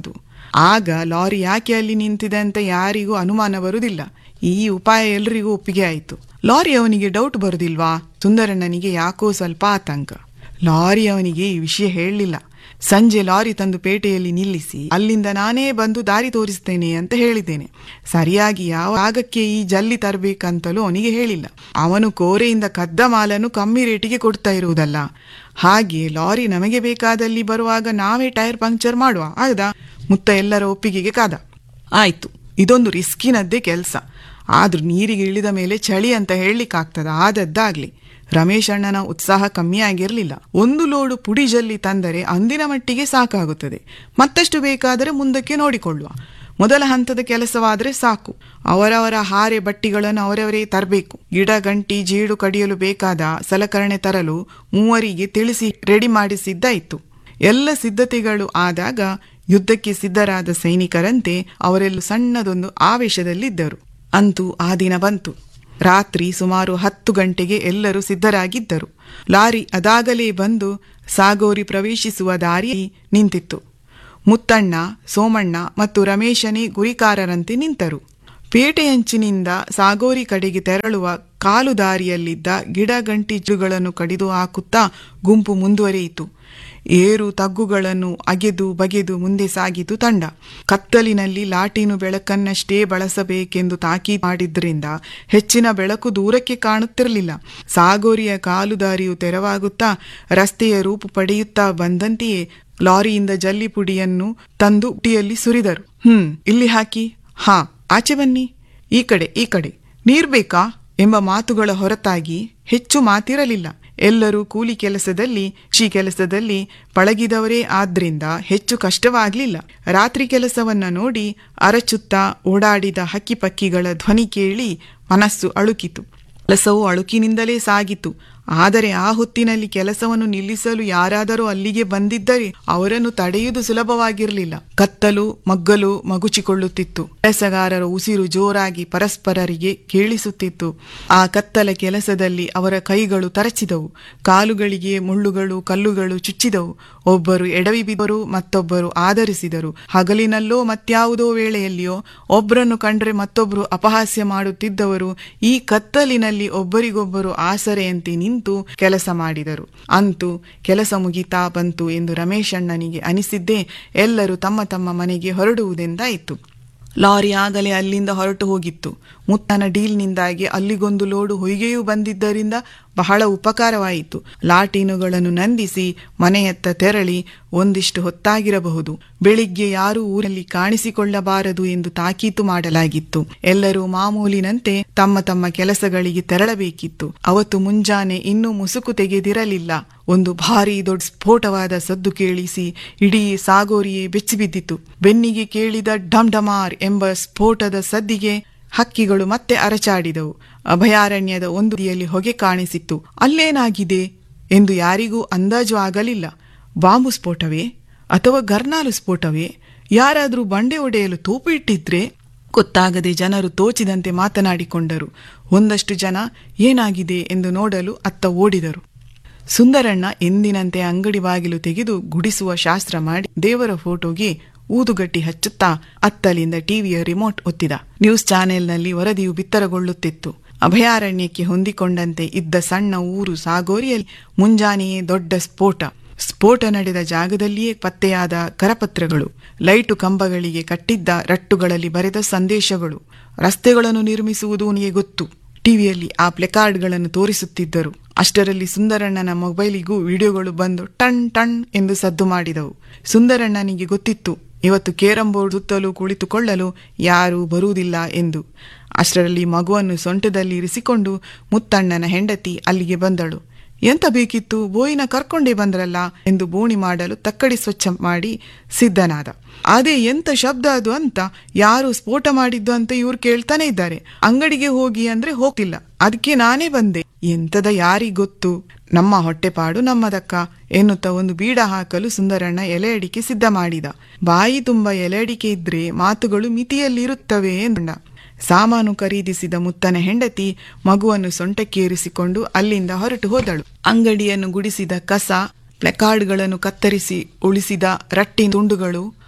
Speaker 2: ಆಗ ಲಾರಿ ಯಾಕೆ ಅಲ್ಲಿ ನಿಂತಿದೆ ಅಂತ ಯಾರಿಗೂ ಅನುಮಾನ ಬರುವುದಿಲ್ಲ ಈ ಉಪಾಯ ಎಲ್ರಿಗೂ ಒಪ್ಪಿಗೆ ಆಯಿತು ಲಾರಿ ಅವನಿಗೆ ಡೌಟ್ ಬರುದಿಲ್ವಾ ಸುಂದರಣ್ಣನಿಗೆ ಯಾಕೋ ಸ್ವಲ್ಪ ಆತಂಕ ಲಾರಿ ಅವನಿಗೆ ಈ ವಿಷಯ ಹೇಳಲಿಲ್ಲ ಸಂಜೆ ಲಾರಿ ತಂದು ಪೇಟೆಯಲ್ಲಿ ನಿಲ್ಲಿಸಿ ಅಲ್ಲಿಂದ ನಾನೇ ಬಂದು ದಾರಿ ತೋರಿಸ್ತೇನೆ ಅಂತ ಹೇಳಿದ್ದೇನೆ ಸರಿಯಾಗಿ ಯಾವ ಭಾಗಕ್ಕೆ ಈ ಜಲ್ಲಿ ತರಬೇಕಂತಲೂ ಅವನಿಗೆ ಹೇಳಿಲ್ಲ ಅವನು ಕೋರೆಯಿಂದ ಕದ್ದ ಮಾಲನ್ನು ಕಮ್ಮಿ ರೇಟಿಗೆ ಕೊಡ್ತಾ ಇರುವುದಲ್ಲ ಹಾಗೆ ಲಾರಿ ನಮಗೆ ಬೇಕಾದಲ್ಲಿ ಬರುವಾಗ ನಾವೇ ಟೈರ್ ಪಂಕ್ಚರ್ ಮಾಡುವ ಆಗದ ಮುತ್ತ ಎಲ್ಲರ ಒಪ್ಪಿಗೆಗೆ ಕಾದ ಆಯ್ತು ಇದೊಂದು ರಿಸ್ಕಿನದ್ದೇ ಕೆಲಸ ಆದ್ರೂ ನೀರಿಗೆ ಇಳಿದ ಮೇಲೆ ಚಳಿ ಅಂತ ಹೇಳಲಿಕ್ಕಾಗ್ತದ ಆದದ್ದಾಗ್ಲಿ ರಮೇಶ್ ಅಣ್ಣನ ಉತ್ಸಾಹ ಕಮ್ಮಿ ಆಗಿರಲಿಲ್ಲ ಒಂದು ಲೋಡು ಪುಡಿ ಜಲ್ಲಿ ತಂದರೆ ಅಂದಿನ ಮಟ್ಟಿಗೆ ಸಾಕಾಗುತ್ತದೆ ಮತ್ತಷ್ಟು ಬೇಕಾದರೆ ಮುಂದಕ್ಕೆ ನೋಡಿಕೊಳ್ಳುವ ಮೊದಲ ಹಂತದ ಕೆಲಸವಾದರೆ ಸಾಕು ಅವರವರ ಹಾರೆ ಬಟ್ಟಿಗಳನ್ನು ಅವರವರೇ ತರಬೇಕು ಗಿಡ ಗಂಟಿ ಜೇಡು ಕಡಿಯಲು ಬೇಕಾದ ಸಲಕರಣೆ ತರಲು ಮೂವರಿಗೆ ತಿಳಿಸಿ ರೆಡಿ ಮಾಡಿಸಿದ್ದಾಯಿತು ಎಲ್ಲ ಸಿದ್ಧತೆಗಳು ಆದಾಗ ಯುದ್ಧಕ್ಕೆ ಸಿದ್ಧರಾದ ಸೈನಿಕರಂತೆ ಅವರೆಲ್ಲೂ ಸಣ್ಣದೊಂದು ಆವೇಶದಲ್ಲಿದ್ದರು ಅಂತೂ ಆ ದಿನ ಬಂತು ರಾತ್ರಿ ಸುಮಾರು ಹತ್ತು ಗಂಟೆಗೆ ಎಲ್ಲರೂ ಸಿದ್ಧರಾಗಿದ್ದರು ಲಾರಿ ಅದಾಗಲೇ ಬಂದು ಸಾಗೋರಿ ಪ್ರವೇಶಿಸುವ ದಾರಿ ನಿಂತಿತ್ತು ಮುತ್ತಣ್ಣ ಸೋಮಣ್ಣ ಮತ್ತು ರಮೇಶನೇ ಗುರಿಕಾರರಂತೆ ನಿಂತರು ಪೇಟೆಯಂಚಿನಿಂದ ಸಾಗೋರಿ ಕಡೆಗೆ ತೆರಳುವ ಕಾಲು ದಾರಿಯಲ್ಲಿದ್ದ ಗಿಡ ಗಂಟಿಜುಗಳನ್ನು ಕಡಿದು ಹಾಕುತ್ತಾ ಗುಂಪು ಮುಂದುವರಿಯಿತು ಏರು ತಗ್ಗುಗಳನ್ನು ಅಗೆದು ಬಗೆದು ಮುಂದೆ ಸಾಗಿತು ತಂಡ ಕತ್ತಲಿನಲ್ಲಿ ಲಾಟಿನು ಬೆಳಕನ್ನಷ್ಟೇ ಬಳಸಬೇಕೆಂದು ತಾಕೀತು ಮಾಡಿದ್ರಿಂದ ಹೆಚ್ಚಿನ ಬೆಳಕು ದೂರಕ್ಕೆ ಕಾಣುತ್ತಿರಲಿಲ್ಲ ಸಾಗೋರಿಯ ಕಾಲು ದಾರಿಯು ತೆರವಾಗುತ್ತಾ ರಸ್ತೆಯ ರೂಪು ಪಡೆಯುತ್ತಾ ಬಂದಂತೆಯೇ ಲಾರಿಯಿಂದ ಜಲ್ಲಿ ಪುಡಿಯನ್ನು ತಂದು ಉಟಿಯಲ್ಲಿ ಸುರಿದರು ಹ್ಮ್ ಇಲ್ಲಿ ಹಾಕಿ ಹಾ ಆಚೆ ಬನ್ನಿ ಈ ಕಡೆ ಈ ಕಡೆ ನೀರ್ ಬೇಕಾ ಎಂಬ ಮಾತುಗಳ ಹೊರತಾಗಿ ಹೆಚ್ಚು ಮಾತಿರಲಿಲ್ಲ ಎಲ್ಲರೂ ಕೂಲಿ ಕೆಲಸದಲ್ಲಿ ಕೃಷಿ ಕೆಲಸದಲ್ಲಿ ಪಳಗಿದವರೇ ಆದ್ರಿಂದ ಹೆಚ್ಚು ಕಷ್ಟವಾಗ್ಲಿಲ್ಲ ರಾತ್ರಿ ಕೆಲಸವನ್ನ ನೋಡಿ ಅರಚುತ್ತಾ ಓಡಾಡಿದ ಹಕ್ಕಿ ಪಕ್ಕಿಗಳ ಧ್ವನಿ ಕೇಳಿ ಮನಸ್ಸು ಅಳುಕಿತು ಕೆಲಸವು ಅಳುಕಿನಿಂದಲೇ ಸಾಗಿತು ಆದರೆ ಆ ಹೊತ್ತಿನಲ್ಲಿ ಕೆಲಸವನ್ನು ನಿಲ್ಲಿಸಲು ಯಾರಾದರೂ ಅಲ್ಲಿಗೆ ಬಂದಿದ್ದರೆ ಅವರನ್ನು ತಡೆಯುವುದು ಸುಲಭವಾಗಿರಲಿಲ್ಲ ಕತ್ತಲು ಮಗ್ಗಲು ಮಗುಚಿಕೊಳ್ಳುತ್ತಿತ್ತು ಕೆಲಸಗಾರರ ಉಸಿರು ಜೋರಾಗಿ ಪರಸ್ಪರರಿಗೆ ಕೇಳಿಸುತ್ತಿತ್ತು ಆ ಕತ್ತಲ ಕೆಲಸದಲ್ಲಿ ಅವರ ಕೈಗಳು ತರಚಿದವು ಕಾಲುಗಳಿಗೆ ಮುಳ್ಳುಗಳು ಕಲ್ಲುಗಳು ಚುಚ್ಚಿದವು ಒಬ್ಬರು ಎಡವಿ ಬಿದ್ದರು ಮತ್ತೊಬ್ಬರು ಆಧರಿಸಿದರು ಹಗಲಿನಲ್ಲೋ ಮತ್ಯಾವುದೋ ವೇಳೆಯಲ್ಲಿಯೋ ಒಬ್ಬರನ್ನು ಕಂಡ್ರೆ ಮತ್ತೊಬ್ಬರು ಅಪಹಾಸ್ಯ ಮಾಡುತ್ತಿದ್ದವರು ಈ ಕತ್ತಲಿನಲ್ಲಿ ಒಬ್ಬರಿಗೊಬ್ಬರು ಆಸರೆಯಂತೆ ನಿಂತು ಕೆಲಸ ಮಾಡಿದರು ಅಂತೂ ಕೆಲಸ ಮುಗಿತಾ ಬಂತು ಎಂದು ರಮೇಶ್ ಅಣ್ಣನಿಗೆ ಅನಿಸಿದ್ದೇ ಎಲ್ಲರೂ ತಮ್ಮ ತಮ್ಮ ಮನೆಗೆ ಹೊರಡುವುದೆಂದಾಯಿತು ಲಾರಿ ಆಗಲೇ ಅಲ್ಲಿಂದ ಹೊರಟು ಹೋಗಿತ್ತು ಮುತ್ತನ ಡೀಲ್ನಿಂದಾಗಿ ಅಲ್ಲಿಗೊಂದು ಲೋಡು ಹೊಯ್ಗೆಯೂ ಬಂದಿದ್ದರಿಂದ ಬಹಳ ಉಪಕಾರವಾಯಿತು ಲಾಟೀನುಗಳನ್ನು ನಂದಿಸಿ ಮನೆಯತ್ತ ತೆರಳಿ ಒಂದಿಷ್ಟು ಹೊತ್ತಾಗಿರಬಹುದು ಬೆಳಿಗ್ಗೆ ಯಾರೂ ಊರಲ್ಲಿ ಕಾಣಿಸಿಕೊಳ್ಳಬಾರದು ಎಂದು ತಾಕೀತು ಮಾಡಲಾಗಿತ್ತು ಎಲ್ಲರೂ ಮಾಮೂಲಿನಂತೆ ತಮ್ಮ ತಮ್ಮ ಕೆಲಸಗಳಿಗೆ ತೆರಳಬೇಕಿತ್ತು ಅವತ್ತು ಮುಂಜಾನೆ ಇನ್ನೂ ಮುಸುಕು ತೆಗೆದಿರಲಿಲ್ಲ ಒಂದು ಭಾರಿ ದೊಡ್ಡ ಸ್ಫೋಟವಾದ ಸದ್ದು ಕೇಳಿಸಿ ಇಡೀ ಸಾಗೋರಿಯೇ ಬೆಚ್ಚಿಬಿದ್ದಿತು ಬೆನ್ನಿಗೆ ಕೇಳಿದ ಡಮ್ ಡಮಾರ್ ಎಂಬ ಸ್ಫೋಟದ ಸದ್ದಿಗೆ ಹಕ್ಕಿಗಳು ಮತ್ತೆ ಅರಚಾಡಿದವು ಅಭಯಾರಣ್ಯದ ಒಂದು ದಿಯಲ್ಲಿ ಹೊಗೆ ಕಾಣಿಸಿತ್ತು ಅಲ್ಲೇನಾಗಿದೆ ಎಂದು ಯಾರಿಗೂ ಅಂದಾಜು ಆಗಲಿಲ್ಲ ಬಾಂಬು ಸ್ಫೋಟವೇ ಅಥವಾ ಗರ್ನಾಲು ಸ್ಫೋಟವೇ ಯಾರಾದರೂ ಬಂಡೆ ಒಡೆಯಲು ತೋಪು ಇಟ್ಟಿದ್ರೆ ಗೊತ್ತಾಗದೆ ಜನರು ತೋಚಿದಂತೆ ಮಾತನಾಡಿಕೊಂಡರು ಒಂದಷ್ಟು ಜನ ಏನಾಗಿದೆ ಎಂದು ನೋಡಲು ಅತ್ತ ಓಡಿದರು ಸುಂದರಣ್ಣ ಎಂದಿನಂತೆ ಅಂಗಡಿ ಬಾಗಿಲು ತೆಗೆದು ಗುಡಿಸುವ ಶಾಸ್ತ್ರ ಮಾಡಿ ದೇವರ ಫೋಟೋಗೆ ಊದುಗಟ್ಟಿ ಹಚ್ಚುತ್ತಾ ಅತ್ತಲಿಂದ ಟಿವಿಯ ರಿಮೋಟ್ ಒತ್ತಿದ ನ್ಯೂಸ್ ಚಾನೆಲ್ನಲ್ಲಿ ವರದಿಯು ಬಿತ್ತರಗೊಳ್ಳುತ್ತಿತ್ತು ಅಭಯಾರಣ್ಯಕ್ಕೆ ಹೊಂದಿಕೊಂಡಂತೆ ಇದ್ದ ಸಣ್ಣ ಊರು ಸಾಗೋರಿಯಲ್ಲಿ ಮುಂಜಾನೆಯೇ ದೊಡ್ಡ ಸ್ಫೋಟ ಸ್ಫೋಟ ನಡೆದ ಜಾಗದಲ್ಲಿಯೇ ಪತ್ತೆಯಾದ ಕರಪತ್ರಗಳು ಲೈಟು ಕಂಬಗಳಿಗೆ ಕಟ್ಟಿದ್ದ ರಟ್ಟುಗಳಲ್ಲಿ ಬರೆದ ಸಂದೇಶಗಳು ರಸ್ತೆಗಳನ್ನು ನಿರ್ಮಿಸುವುದು ನಿಮಗೆ ಗೊತ್ತು ಟಿವಿಯಲ್ಲಿ ಆ ಪ್ಲೆಕಾರ್ಡ್ಗಳನ್ನು ತೋರಿಸುತ್ತಿದ್ದರು ಅಷ್ಟರಲ್ಲಿ ಸುಂದರಣ್ಣನ ಮೊಬೈಲಿಗೂ ವಿಡಿಯೋಗಳು ಬಂದು ಟಣ್ ಟಣ್ ಎಂದು ಸದ್ದು ಮಾಡಿದವು ಸುಂದರಣ್ಣನಿಗೆ ಗೊತ್ತಿತ್ತು ಇವತ್ತು ಕೇರಂ ಬೋರ್ಡ್ ಸುತ್ತಲೂ ಕುಳಿತುಕೊಳ್ಳಲು ಯಾರೂ ಬರುವುದಿಲ್ಲ ಎಂದು ಅಷ್ಟರಲ್ಲಿ ಮಗುವನ್ನು ಸೊಂಟದಲ್ಲಿ ಇರಿಸಿಕೊಂಡು ಮುತ್ತಣ್ಣನ ಹೆಂಡತಿ ಅಲ್ಲಿಗೆ ಬಂದಳು ಎಂತ ಬೇಕಿತ್ತು ಬೋಯಿನ ಕರ್ಕೊಂಡೇ ಬಂದ್ರಲ್ಲ ಎಂದು ಬೋಣಿ ಮಾಡಲು ತಕ್ಕಡಿ ಸ್ವಚ್ಛ ಮಾಡಿ ಸಿದ್ಧನಾದ ಅದೇ ಎಂತ ಶಬ್ದ ಅದು ಅಂತ ಯಾರು ಸ್ಫೋಟ ಮಾಡಿದ್ದು ಅಂತ ಇವ್ರು ಕೇಳ್ತಾನೆ ಇದ್ದಾರೆ ಅಂಗಡಿಗೆ ಹೋಗಿ ಅಂದ್ರೆ ಹೋಗ್ತಿಲ್ಲ ಅದಕ್ಕೆ ನಾನೇ ಬಂದೆ ಎಂತದ ಯಾರಿಗ್ ಗೊತ್ತು ನಮ್ಮ ಹೊಟ್ಟೆಪಾಡು ನಮ್ಮದಕ್ಕ ಎನ್ನುತ್ತಾ ಒಂದು ಬೀಡ ಹಾಕಲು ಸುಂದರಣ್ಣ ಎಲೆ ಅಡಿಕೆ ಸಿದ್ಧ ಮಾಡಿದ ಬಾಯಿ ತುಂಬ ಎಲೆ ಅಡಿಕೆ ಇದ್ರೆ ಮಾತುಗಳು ಮಿತಿಯಲ್ಲಿರುತ್ತವೆ ಎಂದ ಸಾಮಾನು ಖರೀದಿಸಿದ ಮುತ್ತನ ಹೆಂಡತಿ ಮಗುವನ್ನು ಸೊಂಟಕ್ಕೇರಿಸಿಕೊಂಡು ಅಲ್ಲಿಂದ ಹೊರಟು ಹೋದಳು ಅಂಗಡಿಯನ್ನು ಗುಡಿಸಿದ ಕಸ ಪ್ಲೆಕಾರ್ಡ್ಗಳನ್ನು ಕತ್ತರಿಸಿ ಉಳಿಸಿದ ರಟ್ಟಿನ ತುಂಡುಗಳು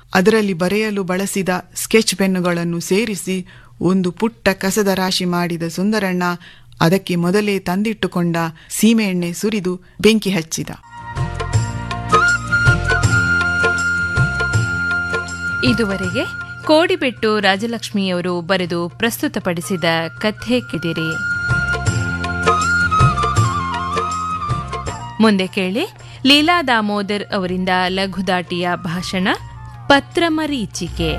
Speaker 2: ಅದರಲ್ಲಿ ಬರೆಯಲು ಬಳಸಿದ ಸ್ಕೆಚ್ ಪೆನ್ನುಗಳನ್ನು ಸೇರಿಸಿ ಒಂದು ಪುಟ್ಟ ಕಸದ ರಾಶಿ ಮಾಡಿದ ಸುಂದರಣ್ಣ ಅದಕ್ಕೆ ಮೊದಲೇ ತಂದಿಟ್ಟುಕೊಂಡ ಸೀಮೆಎಣ್ಣೆ ಸುರಿದು ಬೆಂಕಿ ಹಚ್ಚಿದ
Speaker 1: ಇದುವರೆಗೆ ಕೋಡಿಬೆಟ್ಟು ರಾಜಲಕ್ಷ್ಮಿಯವರು ಬರೆದು ಪ್ರಸ್ತುತಪಡಿಸಿದ ಕಥೆ ಕಿದಿರಿ ಮುಂದೆ ಕೇಳಿ ಲೀಲಾ ದಾಮೋದರ್ ಅವರಿಂದ ಲಘುದಾಟಿಯ ಭಾಷಣ ಪತ್ರಮರೀಚಿಕೆ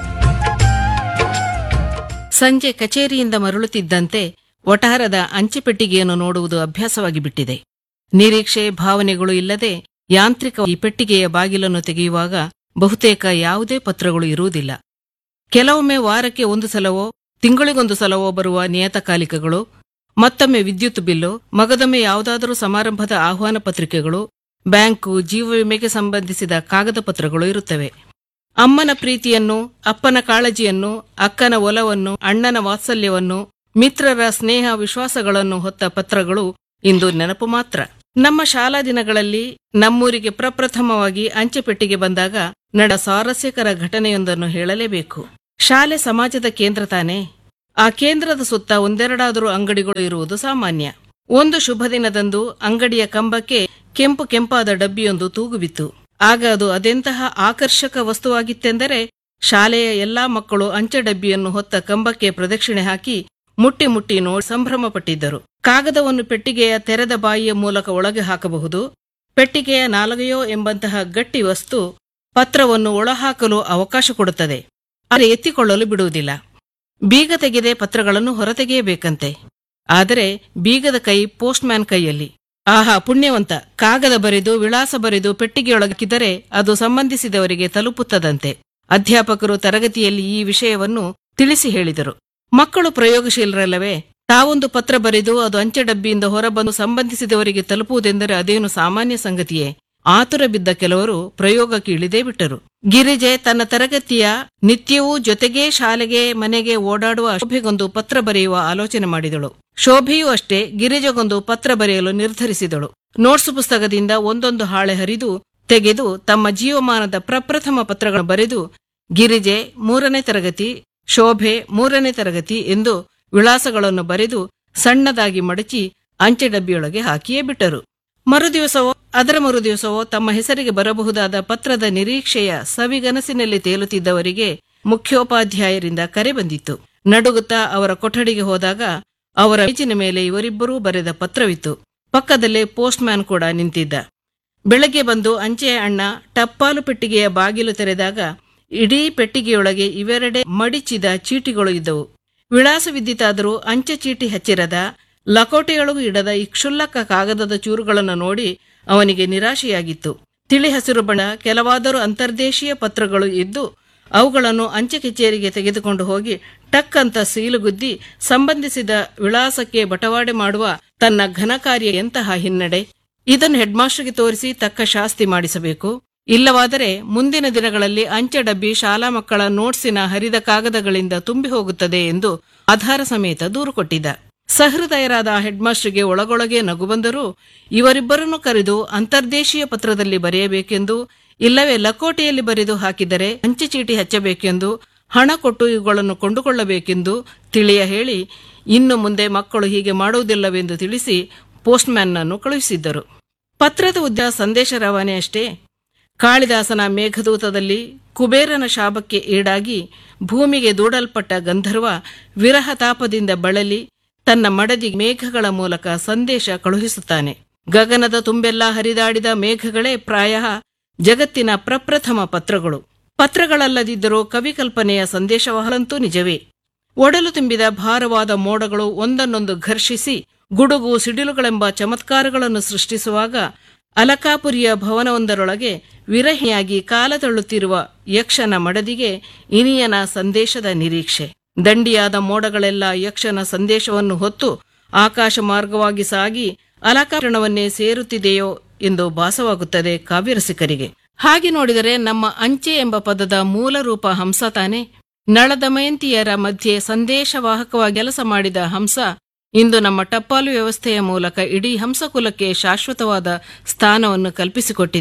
Speaker 3: ಸಂಜೆ ಕಚೇರಿಯಿಂದ ಮರಳುತ್ತಿದ್ದಂತೆ ಒಟಾರದ ಅಂಚೆಪೆಟ್ಟಿಗೆಯನ್ನು ನೋಡುವುದು ಅಭ್ಯಾಸವಾಗಿ ಬಿಟ್ಟಿದೆ ನಿರೀಕ್ಷೆ ಭಾವನೆಗಳು ಇಲ್ಲದೆ ಯಾಂತ್ರಿಕ ಈ ಪೆಟ್ಟಿಗೆಯ ಬಾಗಿಲನ್ನು ತೆಗೆಯುವಾಗ ಬಹುತೇಕ ಯಾವುದೇ ಪತ್ರಗಳು ಇರುವುದಿಲ್ಲ ಕೆಲವೊಮ್ಮೆ ವಾರಕ್ಕೆ ಒಂದು ಸಲವೋ ತಿಂಗಳಿಗೊಂದು ಸಲವೋ ಬರುವ ನಿಯತಕಾಲಿಕಗಳು ಮತ್ತೊಮ್ಮೆ ವಿದ್ಯುತ್ ಬಿಲ್ಲು ಮಗದೊಮ್ಮೆ ಯಾವುದಾದರೂ ಸಮಾರಂಭದ ಆಹ್ವಾನ ಪತ್ರಿಕೆಗಳು ಬ್ಯಾಂಕು ಜೀವ ವಿಮೆಗೆ ಸಂಬಂಧಿಸಿದ ಕಾಗದ ಪತ್ರಗಳು ಇರುತ್ತವೆ ಅಮ್ಮನ ಪ್ರೀತಿಯನ್ನು ಅಪ್ಪನ ಕಾಳಜಿಯನ್ನು ಅಕ್ಕನ ಒಲವನ್ನು ಅಣ್ಣನ ವಾತ್ಸಲ್ಯವನ್ನು ಮಿತ್ರರ ಸ್ನೇಹ ವಿಶ್ವಾಸಗಳನ್ನು ಹೊತ್ತ ಪತ್ರಗಳು ಇಂದು ನೆನಪು ಮಾತ್ರ ನಮ್ಮ ಶಾಲಾ ದಿನಗಳಲ್ಲಿ ನಮ್ಮೂರಿಗೆ ಪ್ರಪ್ರಥಮವಾಗಿ ಅಂಚೆಪೆಟ್ಟಿಗೆ ಬಂದಾಗ ನಡ ಸ್ವಾರಸ್ಯಕರ ಘಟನೆಯೊಂದನ್ನು ಹೇಳಲೇಬೇಕು ಶಾಲೆ ಸಮಾಜದ ಕೇಂದ್ರ ತಾನೇ ಆ ಕೇಂದ್ರದ ಸುತ್ತ ಒಂದೆರಡಾದರೂ ಅಂಗಡಿಗಳು ಇರುವುದು ಸಾಮಾನ್ಯ ಒಂದು ಶುಭ ದಿನದಂದು ಅಂಗಡಿಯ ಕಂಬಕ್ಕೆ ಕೆಂಪು ಕೆಂಪಾದ ಡಬ್ಬಿಯೊಂದು ತೂಗುಬಿತ್ತು ಆಗ ಅದು ಅದೆಂತಹ ಆಕರ್ಷಕ ವಸ್ತುವಾಗಿತ್ತೆಂದರೆ ಶಾಲೆಯ ಎಲ್ಲಾ ಮಕ್ಕಳು ಅಂಚೆ ಡಬ್ಬಿಯನ್ನು ಹೊತ್ತ ಕಂಬಕ್ಕೆ ಪ್ರದಕ್ಷಿಣೆ ಹಾಕಿ ಮುಟ್ಟಿ ಮುಟ್ಟಿ ನೋಡಿ ಸಂಭ್ರಮಪಟ್ಟಿದ್ದರು ಕಾಗದವನ್ನು ಪೆಟ್ಟಿಗೆಯ ತೆರೆದ ಬಾಯಿಯ ಮೂಲಕ ಒಳಗೆ ಹಾಕಬಹುದು ಪೆಟ್ಟಿಗೆಯ ನಾಲಗೆಯೋ ಎಂಬಂತಹ ಗಟ್ಟಿ ವಸ್ತು ಪತ್ರವನ್ನು ಒಳಹಾಕಲು ಅವಕಾಶ ಕೊಡುತ್ತದೆ ಆದರೆ ಎತ್ತಿಕೊಳ್ಳಲು ಬಿಡುವುದಿಲ್ಲ ಬೀಗ ತೆಗೆದೇ ಪತ್ರಗಳನ್ನು ಹೊರತೆಗೆಯಬೇಕಂತೆ ಆದರೆ ಬೀಗದ ಕೈ ಪೋಸ್ಟ್ಮ್ಯಾನ್ ಕೈಯಲ್ಲಿ ಆಹಾ ಪುಣ್ಯವಂತ ಕಾಗದ ಬರೆದು ವಿಳಾಸ ಬರೆದು ಪೆಟ್ಟಿಗೆಯೊಳಗಿದ್ದರೆ ಅದು ಸಂಬಂಧಿಸಿದವರಿಗೆ ತಲುಪುತ್ತದಂತೆ ಅಧ್ಯಾಪಕರು ತರಗತಿಯಲ್ಲಿ ಈ ವಿಷಯವನ್ನು ತಿಳಿಸಿ ಹೇಳಿದರು ಮಕ್ಕಳು ಪ್ರಯೋಗಶೀಲರಲ್ಲವೇ ತಾವೊಂದು ಪತ್ರ ಬರೆದು ಅದು ಅಂಚೆ ಡಬ್ಬಿಯಿಂದ ಹೊರಬಂದು ಸಂಬಂಧಿಸಿದವರಿಗೆ ತಲುಪುವುದೆಂದರೆ ಅದೇನು ಸಾಮಾನ್ಯ ಸಂಗತಿಯೇ ಆತುರ ಬಿದ್ದ ಕೆಲವರು ಪ್ರಯೋಗಕ್ಕೆ ಇಳಿದೇ ಬಿಟ್ಟರು ಗಿರಿಜೆ ತನ್ನ ತರಗತಿಯ ನಿತ್ಯವೂ ಜೊತೆಗೇ ಶಾಲೆಗೆ ಮನೆಗೆ ಓಡಾಡುವ ಶೋಭೆಗೊಂದು ಪತ್ರ ಬರೆಯುವ ಆಲೋಚನೆ ಮಾಡಿದಳು ಶೋಭೆಯೂ ಅಷ್ಟೇ ಗಿರಿಜೆಗೊಂದು ಪತ್ರ ಬರೆಯಲು ನಿರ್ಧರಿಸಿದಳು ನೋಟ್ಸ್ ಪುಸ್ತಕದಿಂದ ಒಂದೊಂದು ಹಾಳೆ ಹರಿದು ತೆಗೆದು ತಮ್ಮ ಜೀವಮಾನದ ಪ್ರಪ್ರಥಮ ಪತ್ರಗಳನ್ನು ಬರೆದು ಗಿರಿಜೆ ಮೂರನೇ ತರಗತಿ ಶೋಭೆ ಮೂರನೇ ತರಗತಿ ಎಂದು ವಿಳಾಸಗಳನ್ನು ಬರೆದು ಸಣ್ಣದಾಗಿ ಮಡಚಿ ಅಂಚೆ ಡಬ್ಬಿಯೊಳಗೆ ಹಾಕಿಯೇ ಬಿಟ್ಟರು ಮರುದಿವಸವೋ ಅದರ ಮರುದಿವಸವೋ ತಮ್ಮ ಹೆಸರಿಗೆ ಬರಬಹುದಾದ ಪತ್ರದ ನಿರೀಕ್ಷೆಯ ಸವಿಗನಸಿನಲ್ಲಿ ತೇಲುತ್ತಿದ್ದವರಿಗೆ ಮುಖ್ಯೋಪಾಧ್ಯಾಯರಿಂದ ಕರೆ ಬಂದಿತ್ತು ನಡುಗುತ್ತಾ ಅವರ ಕೊಠಡಿಗೆ ಹೋದಾಗ ಅವರ ಮೇಜಿನ ಮೇಲೆ ಇವರಿಬ್ಬರೂ ಬರೆದ ಪತ್ರವಿತ್ತು ಪಕ್ಕದಲ್ಲೇ ಪೋಸ್ಟ್ಮ್ಯಾನ್ ಕೂಡ ನಿಂತಿದ್ದ ಬೆಳಗ್ಗೆ ಬಂದು ಅಂಚೆಯ ಅಣ್ಣ ಟಪ್ಪಾಲು ಪೆಟ್ಟಿಗೆಯ ಬಾಗಿಲು ತೆರೆದಾಗ ಇಡೀ ಪೆಟ್ಟಿಗೆಯೊಳಗೆ ಇವೆರಡೆ ಮಡಿಚಿದ ಚೀಟಿಗಳು ಇದ್ದವು ವಿಳಾಸವಿದ್ದಿತಾದರೂ ಅಂಚೆ ಚೀಟಿ ಹಚ್ಚಿರದ ಲಕೋಟೆಯೊಳಗೂ ಇಡದ ಈ ಕ್ಷುಲ್ಲಕ ಕಾಗದದ ಚೂರುಗಳನ್ನು ನೋಡಿ ಅವನಿಗೆ ನಿರಾಶೆಯಾಗಿತ್ತು ತಿಳಿ ಹಸಿರು ಬಣ್ಣ ಕೆಲವಾದರೂ ಅಂತರ್ದೇಶೀಯ ಪತ್ರಗಳು ಇದ್ದು ಅವುಗಳನ್ನು ಅಂಚೆ ಕಚೇರಿಗೆ ತೆಗೆದುಕೊಂಡು ಹೋಗಿ ಟಕ್ ಅಂತ ಸೀಲುಗುದ್ದಿ ಸಂಬಂಧಿಸಿದ ವಿಳಾಸಕ್ಕೆ ಬಟವಾಡೆ ಮಾಡುವ ತನ್ನ ಘನಕಾರ್ಯ ಎಂತಹ ಹಿನ್ನಡೆ ಇದನ್ನು ಹೆಡ್ಮಾಸ್ಟರ್ಗೆ ತೋರಿಸಿ ತಕ್ಕ ಶಾಸ್ತಿ ಮಾಡಿಸಬೇಕು ಇಲ್ಲವಾದರೆ ಮುಂದಿನ ದಿನಗಳಲ್ಲಿ ಅಂಚೆ ಡಬ್ಬಿ ಶಾಲಾ ಮಕ್ಕಳ ನೋಟ್ಸಿನ ಹರಿದ ಕಾಗದಗಳಿಂದ ತುಂಬಿ ಹೋಗುತ್ತದೆ ಎಂದು ಆಧಾರ ಸಮೇತ ದೂರು ಕೊಟ್ಟಿದ್ದ ಸಹೃದಯರಾದ ಹೆಡ್ಮಾಸ್ಟರ್ಗೆ ಒಳಗೊಳಗೆ ನಗು ಬಂದರೂ ಇವರಿಬ್ಬರನ್ನು ಕರೆದು ಅಂತರ್ದೇಶೀಯ ಪತ್ರದಲ್ಲಿ ಬರೆಯಬೇಕೆಂದು ಇಲ್ಲವೇ ಲಕೋಟೆಯಲ್ಲಿ ಬರೆದು ಹಾಕಿದರೆ ಅಂಚೆ ಚೀಟಿ ಹಚ್ಚಬೇಕೆಂದು ಹಣ ಕೊಟ್ಟು ಇವುಗಳನ್ನು ಕೊಂಡುಕೊಳ್ಳಬೇಕೆಂದು ತಿಳಿಯ ಹೇಳಿ ಇನ್ನು ಮುಂದೆ ಮಕ್ಕಳು ಹೀಗೆ ಮಾಡುವುದಿಲ್ಲವೆಂದು ತಿಳಿಸಿ ಪೋಸ್ಟ್ಮ್ಯಾನ್ನನ್ನು ಕಳುಹಿಸಿದ್ದರು ಪತ್ರದ ಉದ್ದ ಸಂದೇಶ ರವಾನೆ ಅಷ್ಟೇ ಕಾಳಿದಾಸನ ಮೇಘದೂತದಲ್ಲಿ ಕುಬೇರನ ಶಾಪಕ್ಕೆ ಈಡಾಗಿ ಭೂಮಿಗೆ ದೂಡಲ್ಪಟ್ಟ ಗಂಧರ್ವ ವಿರಹ ತಾಪದಿಂದ ಬಳಲಿ ತನ್ನ ಮಡದಿ ಮೇಘಗಳ ಮೂಲಕ ಸಂದೇಶ ಕಳುಹಿಸುತ್ತಾನೆ ಗಗನದ ತುಂಬೆಲ್ಲ ಹರಿದಾಡಿದ ಮೇಘಗಳೇ ಪ್ರಾಯ ಜಗತ್ತಿನ ಪ್ರಪ್ರಥಮ ಪತ್ರಗಳು ಪತ್ರಗಳಲ್ಲದಿದ್ದರೂ ಕವಿಕಲ್ಪನೆಯ ಸಂದೇಶವಹಲಂತೂ ನಿಜವೇ ಒಡಲು ತುಂಬಿದ ಭಾರವಾದ ಮೋಡಗಳು ಒಂದನ್ನೊಂದು ಘರ್ಷಿಸಿ ಗುಡುಗು ಸಿಡಿಲುಗಳೆಂಬ ಚಮತ್ಕಾರಗಳನ್ನು ಸೃಷ್ಟಿಸುವಾಗ ಅಲಕಾಪುರಿಯ ಭವನವೊಂದರೊಳಗೆ ವಿರಹಿಯಾಗಿ ಕಾಲ ತಳ್ಳುತ್ತಿರುವ ಯಕ್ಷನ ಮಡದಿಗೆ ಇನಿಯನ ಸಂದೇಶದ ನಿರೀಕ್ಷೆ ದಂಡಿಯಾದ ಮೋಡಗಳೆಲ್ಲ ಯಕ್ಷನ ಸಂದೇಶವನ್ನು ಹೊತ್ತು ಆಕಾಶ ಮಾರ್ಗವಾಗಿ ಸಾಗಿ ಅಲಕಾರಣವನ್ನೇ ಸೇರುತ್ತಿದೆಯೋ ಎಂದು ಭಾಸವಾಗುತ್ತದೆ ಕಾವ್ಯರಸಿಕರಿಗೆ ಹಾಗೆ ನೋಡಿದರೆ ನಮ್ಮ ಅಂಚೆ ಎಂಬ ಪದದ ಮೂಲ ರೂಪ ಹಂಸ ತಾನೆ ನಳದಮಯಂತಿಯರ ಮಧ್ಯೆ ಸಂದೇಶವಾಹಕವಾಗಿ ಕೆಲಸ ಮಾಡಿದ ಹಂಸ ಇಂದು ನಮ್ಮ ಟಪಾಲು ವ್ಯವಸ್ಥೆಯ ಮೂಲಕ ಇಡೀ ಹಂಸಕುಲಕ್ಕೆ ಶಾಶ್ವತವಾದ ಸ್ಥಾನವನ್ನು ಕಲ್ಪಿಸಿಕೊಟ್ಟಿದೆ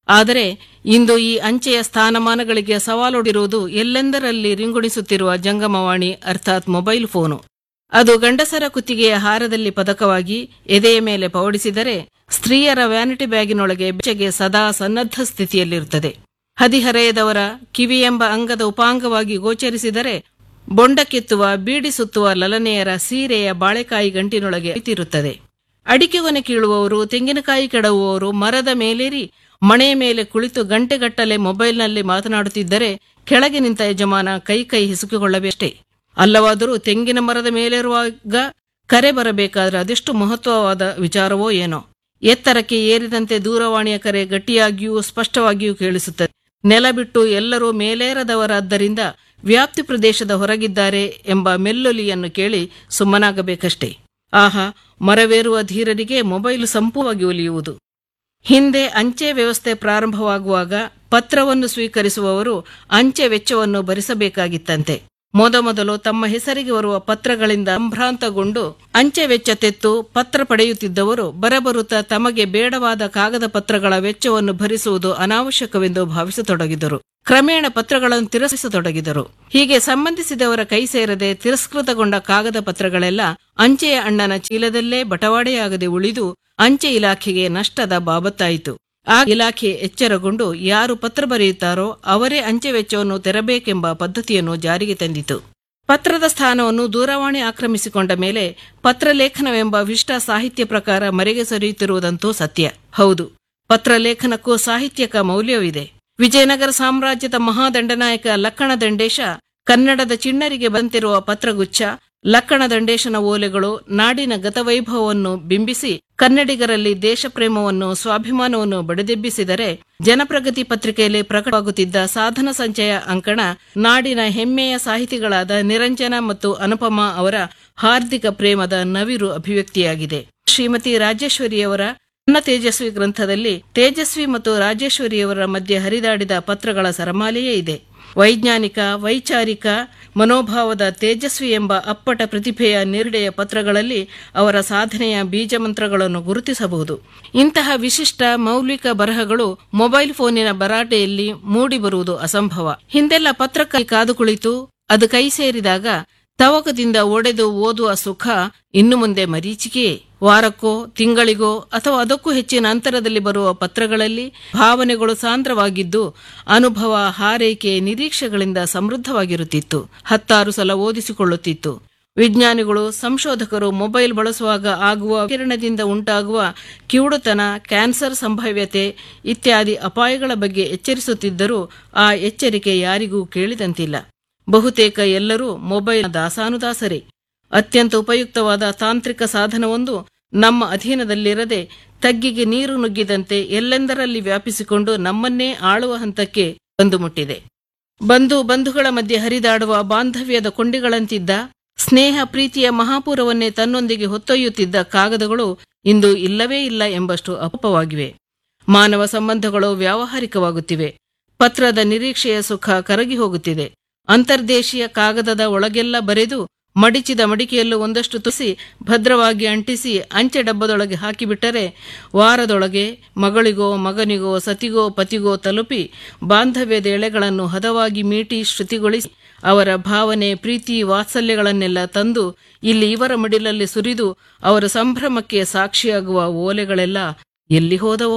Speaker 3: ಆದರೆ ಇಂದು ಈ ಅಂಚೆಯ ಸ್ಥಾನಮಾನಗಳಿಗೆ ಸವಾಲೊಡಿರುವುದು ಎಲ್ಲೆಂದರಲ್ಲಿ ರಿಂಗುಣಿಸುತ್ತಿರುವ ಜಂಗಮವಾಣಿ ಅರ್ಥಾತ್ ಮೊಬೈಲ್ ಫೋನು ಅದು ಗಂಡಸರ ಕುತ್ತಿಗೆಯ ಹಾರದಲ್ಲಿ ಪದಕವಾಗಿ ಎದೆಯ ಮೇಲೆ ಪವಡಿಸಿದರೆ ಸ್ತ್ರೀಯರ ವ್ಯಾನಿಟಿ ಬ್ಯಾಗಿನೊಳಗೆ ಬೆಚ್ಚಗೆ ಸದಾ ಸನ್ನದ್ಧ ಸ್ಥಿತಿಯಲ್ಲಿರುತ್ತದೆ ಹದಿಹರೆಯದವರ ಕಿವಿಯೆಂಬ ಅಂಗದ ಉಪಾಂಗವಾಗಿ ಗೋಚರಿಸಿದರೆ ಬೊಂಡ ಕೆತ್ತುವ ಬೀಡಿ ಸುತ್ತುವ ಲಲನೆಯರ ಸೀರೆಯ ಬಾಳೆಕಾಯಿ ಗಂಟಿನೊಳಗೆ ಅರಿತಿರುತ್ತದೆ ಅಡಿಕೆ ಒನೆ ಕೀಳುವವರು ತೆಂಗಿನಕಾಯಿ ಕೆಡವುವವರು ಮರದ ಮೇಲೇರಿ ಮಣೆಯ ಮೇಲೆ ಕುಳಿತು ಗಂಟೆಗಟ್ಟಲೆ ಮೊಬೈಲ್ನಲ್ಲಿ ಮಾತನಾಡುತ್ತಿದ್ದರೆ ಕೆಳಗೆ ನಿಂತ ಯಜಮಾನ ಕೈ ಕೈ ಹಿಸುಕಿಕೊಳ್ಳಬೇಕಷ್ಟೇ ಅಲ್ಲವಾದರೂ ತೆಂಗಿನ ಮರದ ಮೇಲಿರುವಾಗ ಕರೆ ಬರಬೇಕಾದ್ರೆ ಅದೆಷ್ಟು ಮಹತ್ವವಾದ ವಿಚಾರವೋ ಏನೋ ಎತ್ತರಕ್ಕೆ ಏರಿದಂತೆ ದೂರವಾಣಿಯ ಕರೆ ಗಟ್ಟಿಯಾಗಿಯೂ ಸ್ಪಷ್ಟವಾಗಿಯೂ ಕೇಳಿಸುತ್ತದೆ ನೆಲ ಬಿಟ್ಟು ಎಲ್ಲರೂ ಮೇಲೇರದವರಾದ್ದರಿಂದ ವ್ಯಾಪ್ತಿ ಪ್ರದೇಶದ ಹೊರಗಿದ್ದಾರೆ ಎಂಬ ಮೆಲ್ಲೊಲಿಯನ್ನು ಕೇಳಿ ಸುಮ್ಮನಾಗಬೇಕಷ್ಟೇ ಆಹಾ ಮರವೇರುವ ಧೀರರಿಗೆ ಮೊಬೈಲ್ ಸಂಪೂರ್ಣವಾಗಿ ಒಲಿಯುವುದು ಹಿಂದೆ ಅಂಚೆ ವ್ಯವಸ್ಥೆ ಪ್ರಾರಂಭವಾಗುವಾಗ ಪತ್ರವನ್ನು ಸ್ವೀಕರಿಸುವವರು ಅಂಚೆ ವೆಚ್ಚವನ್ನು ಭರಿಸಬೇಕಾಗಿತ್ತಂತೆ ಮೊದಮೊದಲು ತಮ್ಮ ಹೆಸರಿಗೆ ಬರುವ ಪತ್ರಗಳಿಂದ ಸಂಭ್ರಾಂತಗೊಂಡು ಅಂಚೆ ವೆಚ್ಚ ತೆತ್ತು ಪತ್ರ ಪಡೆಯುತ್ತಿದ್ದವರು ಬರಬರುತ್ತಾ ತಮಗೆ ಬೇಡವಾದ ಕಾಗದ ಪತ್ರಗಳ ವೆಚ್ಚವನ್ನು ಭರಿಸುವುದು ಅನಾವಶ್ಯಕವೆಂದು ಭಾವಿಸತೊಡಗಿದರು ಕ್ರಮೇಣ ಪತ್ರಗಳನ್ನು ತಿರಸ್ಕರಿಸತೊಡಗಿದರು ಹೀಗೆ ಸಂಬಂಧಿಸಿದವರ ಕೈ ಸೇರದೆ ತಿರಸ್ಕೃತಗೊಂಡ ಕಾಗದ ಪತ್ರಗಳೆಲ್ಲ ಅಂಚೆಯ ಅಣ್ಣನ ಚೀಲದಲ್ಲೇ ಬಟವಾಡೆಯಾಗದೆ ಉಳಿದು ಅಂಚೆ ಇಲಾಖೆಗೆ ನಷ್ಟದ ಬಾಬತ್ತಾಯಿತು ಆ ಇಲಾಖೆ ಎಚ್ಚರಗೊಂಡು ಯಾರು ಪತ್ರ ಬರೆಯುತ್ತಾರೋ ಅವರೇ ಅಂಚೆ ವೆಚ್ಚವನ್ನು ತೆರಬೇಕೆಂಬ ಪದ್ಧತಿಯನ್ನು ಜಾರಿಗೆ ತಂದಿತು ಪತ್ರದ ಸ್ಥಾನವನ್ನು ದೂರವಾಣಿ ಆಕ್ರಮಿಸಿಕೊಂಡ ಮೇಲೆ ಪತ್ರಲೇಖನವೆಂಬ ವಿಷ್ಟ ಸಾಹಿತ್ಯ ಪ್ರಕಾರ ಮರೆಗೆ ಸರಿಯುತ್ತಿರುವುದಂತೂ ಸತ್ಯ ಹೌದು ಪತ್ರಲೇಖನಕ್ಕೂ ಸಾಹಿತ್ಯಕ ಮೌಲ್ಯವಿದೆ ವಿಜಯನಗರ ಸಾಮ್ರಾಜ್ಯದ ಮಹಾದಂಡನಾಯಕ ಲಕ್ಕಣ ದಂಡೇಶ ಕನ್ನಡದ ಚಿಣ್ಣರಿಗೆ ಬಂತಿರುವ ಪತ್ರಗುಚ್ಛ ಲಕ್ಕಣ ದಂಡೇಶನ ಓಲೆಗಳು ನಾಡಿನ ಗತವೈಭವವನ್ನು ಬಿಂಬಿಸಿ ಕನ್ನಡಿಗರಲ್ಲಿ ದೇಶಪ್ರೇಮವನ್ನು ಸ್ವಾಭಿಮಾನವನ್ನು ಬಡಿದೆಬ್ಬಿಸಿದರೆ ಜನಪ್ರಗತಿ ಪತ್ರಿಕೆಯಲ್ಲಿ ಪ್ರಕಟವಾಗುತ್ತಿದ್ದ ಸಾಧನ ಸಂಚಯ ಅಂಕಣ ನಾಡಿನ ಹೆಮ್ಮೆಯ ಸಾಹಿತಿಗಳಾದ ನಿರಂಜನ ಮತ್ತು ಅನುಪಮ ಅವರ ಹಾರ್ದಿಕ ಪ್ರೇಮದ ನವಿರು ಅಭಿವ್ಯಕ್ತಿಯಾಗಿದೆ ಶ್ರೀಮತಿ ರಾಜೇಶ್ವರಿಯವರ ನನ್ನ ತೇಜಸ್ವಿ ಗ್ರಂಥದಲ್ಲಿ ತೇಜಸ್ವಿ ಮತ್ತು ರಾಜೇಶ್ವರಿಯವರ ಮಧ್ಯೆ ಹರಿದಾಡಿದ ಪತ್ರಗಳ ಸರಮಾಲೆಯೇ ಇದೆ ವೈಜ್ಞಾನಿಕ ವೈಚಾರಿಕ ಮನೋಭಾವದ ತೇಜಸ್ವಿ ಎಂಬ ಅಪ್ಪಟ ಪ್ರತಿಭೆಯ ನಿರ್ಡೆಯ ಪತ್ರಗಳಲ್ಲಿ ಅವರ ಸಾಧನೆಯ ಬೀಜಮಂತ್ರಗಳನ್ನು ಗುರುತಿಸಬಹುದು ಇಂತಹ ವಿಶಿಷ್ಟ ಮೌಲಿಕ ಬರಹಗಳು ಮೊಬೈಲ್ ಫೋನಿನ ಭರಾಟೆಯಲ್ಲಿ ಮೂಡಿಬರುವುದು ಅಸಂಭವ ಹಿಂದೆಲ್ಲ ಪತ್ರಕ್ಕಾಗಿ ಕಾದು ಕುಳಿತು ಅದು ಕೈ ಸೇರಿದಾಗ ತವಕದಿಂದ ಒಡೆದು ಓದುವ ಸುಖ ಇನ್ನು ಮುಂದೆ ಮರೀಚಿಕೆಯೇ ವಾರಕ್ಕೋ ತಿಂಗಳಿಗೋ ಅಥವಾ ಅದಕ್ಕೂ ಹೆಚ್ಚಿನ ಅಂತರದಲ್ಲಿ ಬರುವ ಪತ್ರಗಳಲ್ಲಿ ಭಾವನೆಗಳು ಸಾಂದ್ರವಾಗಿದ್ದು ಅನುಭವ ಹಾರೈಕೆ ನಿರೀಕ್ಷೆಗಳಿಂದ ಸಮೃದ್ಧವಾಗಿರುತ್ತಿತ್ತು ಹತ್ತಾರು ಸಲ ಓದಿಸಿಕೊಳ್ಳುತ್ತಿತ್ತು ವಿಜ್ಞಾನಿಗಳು ಸಂಶೋಧಕರು ಮೊಬೈಲ್ ಬಳಸುವಾಗ ಆಗುವ ಕಿರಣದಿಂದ ಉಂಟಾಗುವ ಕಿವುಡುತನ ಕ್ಯಾನ್ಸರ್ ಸಂಭಾವ್ಯತೆ ಇತ್ಯಾದಿ ಅಪಾಯಗಳ ಬಗ್ಗೆ ಎಚ್ಚರಿಸುತ್ತಿದ್ದರೂ ಆ ಎಚ್ಚರಿಕೆ ಯಾರಿಗೂ ಕೇಳಿದಂತಿಲ್ಲ ಬಹುತೇಕ ಎಲ್ಲರೂ ಮೊಬೈಲ್ ದಾಸಾನುದಾಸರೇ ಅತ್ಯಂತ ಉಪಯುಕ್ತವಾದ ತಾಂತ್ರಿಕ ಸಾಧನವೊಂದು ನಮ್ಮ ಅಧೀನದಲ್ಲಿರದೆ ತಗ್ಗಿಗೆ ನೀರು ನುಗ್ಗಿದಂತೆ ಎಲ್ಲೆಂದರಲ್ಲಿ ವ್ಯಾಪಿಸಿಕೊಂಡು ನಮ್ಮನ್ನೇ ಆಳುವ ಹಂತಕ್ಕೆ ಬಂದು ಮುಟ್ಟಿದೆ ಬಂಧು ಬಂಧುಗಳ ಮಧ್ಯೆ ಹರಿದಾಡುವ ಬಾಂಧವ್ಯದ ಕೊಂಡಿಗಳಂತಿದ್ದ ಸ್ನೇಹ ಪ್ರೀತಿಯ ಮಹಾಪೂರವನ್ನೇ ತನ್ನೊಂದಿಗೆ ಹೊತ್ತೊಯ್ಯುತ್ತಿದ್ದ ಕಾಗದಗಳು ಇಂದು ಇಲ್ಲವೇ ಇಲ್ಲ ಎಂಬಷ್ಟು ಅಪವಾಗಿವೆ ಮಾನವ ಸಂಬಂಧಗಳು ವ್ಯಾವಹಾರಿಕವಾಗುತ್ತಿವೆ ಪತ್ರದ ನಿರೀಕ್ಷೆಯ ಸುಖ ಕರಗಿ ಹೋಗುತ್ತಿದೆ ಅಂತರ್ದೇಶೀಯ ಕಾಗದದ ಒಳಗೆಲ್ಲ ಬರೆದು ಮಡಿಚಿದ ಮಡಿಕೆಯಲ್ಲೂ ಒಂದಷ್ಟು ತುಸಿ ಭದ್ರವಾಗಿ ಅಂಟಿಸಿ ಅಂಚೆ ಡಬ್ಬದೊಳಗೆ ಹಾಕಿಬಿಟ್ಟರೆ ವಾರದೊಳಗೆ ಮಗಳಿಗೋ ಮಗನಿಗೋ ಸತಿಗೋ ಪತಿಗೋ ತಲುಪಿ ಬಾಂಧವ್ಯದ ಎಳೆಗಳನ್ನು ಹದವಾಗಿ ಮೀಟಿ ಶ್ರುತಿಗೊಳಿಸಿ ಅವರ ಭಾವನೆ ಪ್ರೀತಿ ವಾತ್ಸಲ್ಯಗಳನ್ನೆಲ್ಲ ತಂದು ಇಲ್ಲಿ ಇವರ ಮಡಿಲಲ್ಲಿ ಸುರಿದು ಅವರ ಸಂಭ್ರಮಕ್ಕೆ ಸಾಕ್ಷಿಯಾಗುವ ಓಲೆಗಳೆಲ್ಲ ಎಲ್ಲಿ ಹೋದವೋ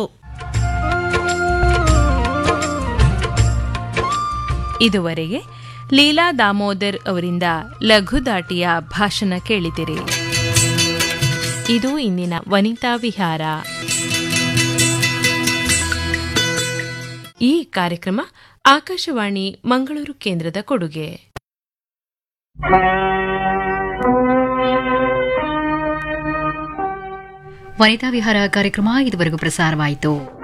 Speaker 1: ಇದುವರೆಗೆ ಲೀಲಾ ದಾಮೋದರ್ ಅವರಿಂದ ಲಘು ದಾಟಿಯ ಭಾಷಣ ಕೇಳಿದಿರಿ ಇದು ಇಂದಿನ ವನಿತಾ ವಿಹಾರ ಈ ಕಾರ್ಯಕ್ರಮ ಆಕಾಶವಾಣಿ ಮಂಗಳೂರು ಕೇಂದ್ರದ ಕೊಡುಗೆ
Speaker 4: ವನಿತಾ ವಿಹಾರ ಕಾರ್ಯಕ್ರಮ ಇದುವರೆಗೂ ಪ್ರಸಾರವಾಯಿತು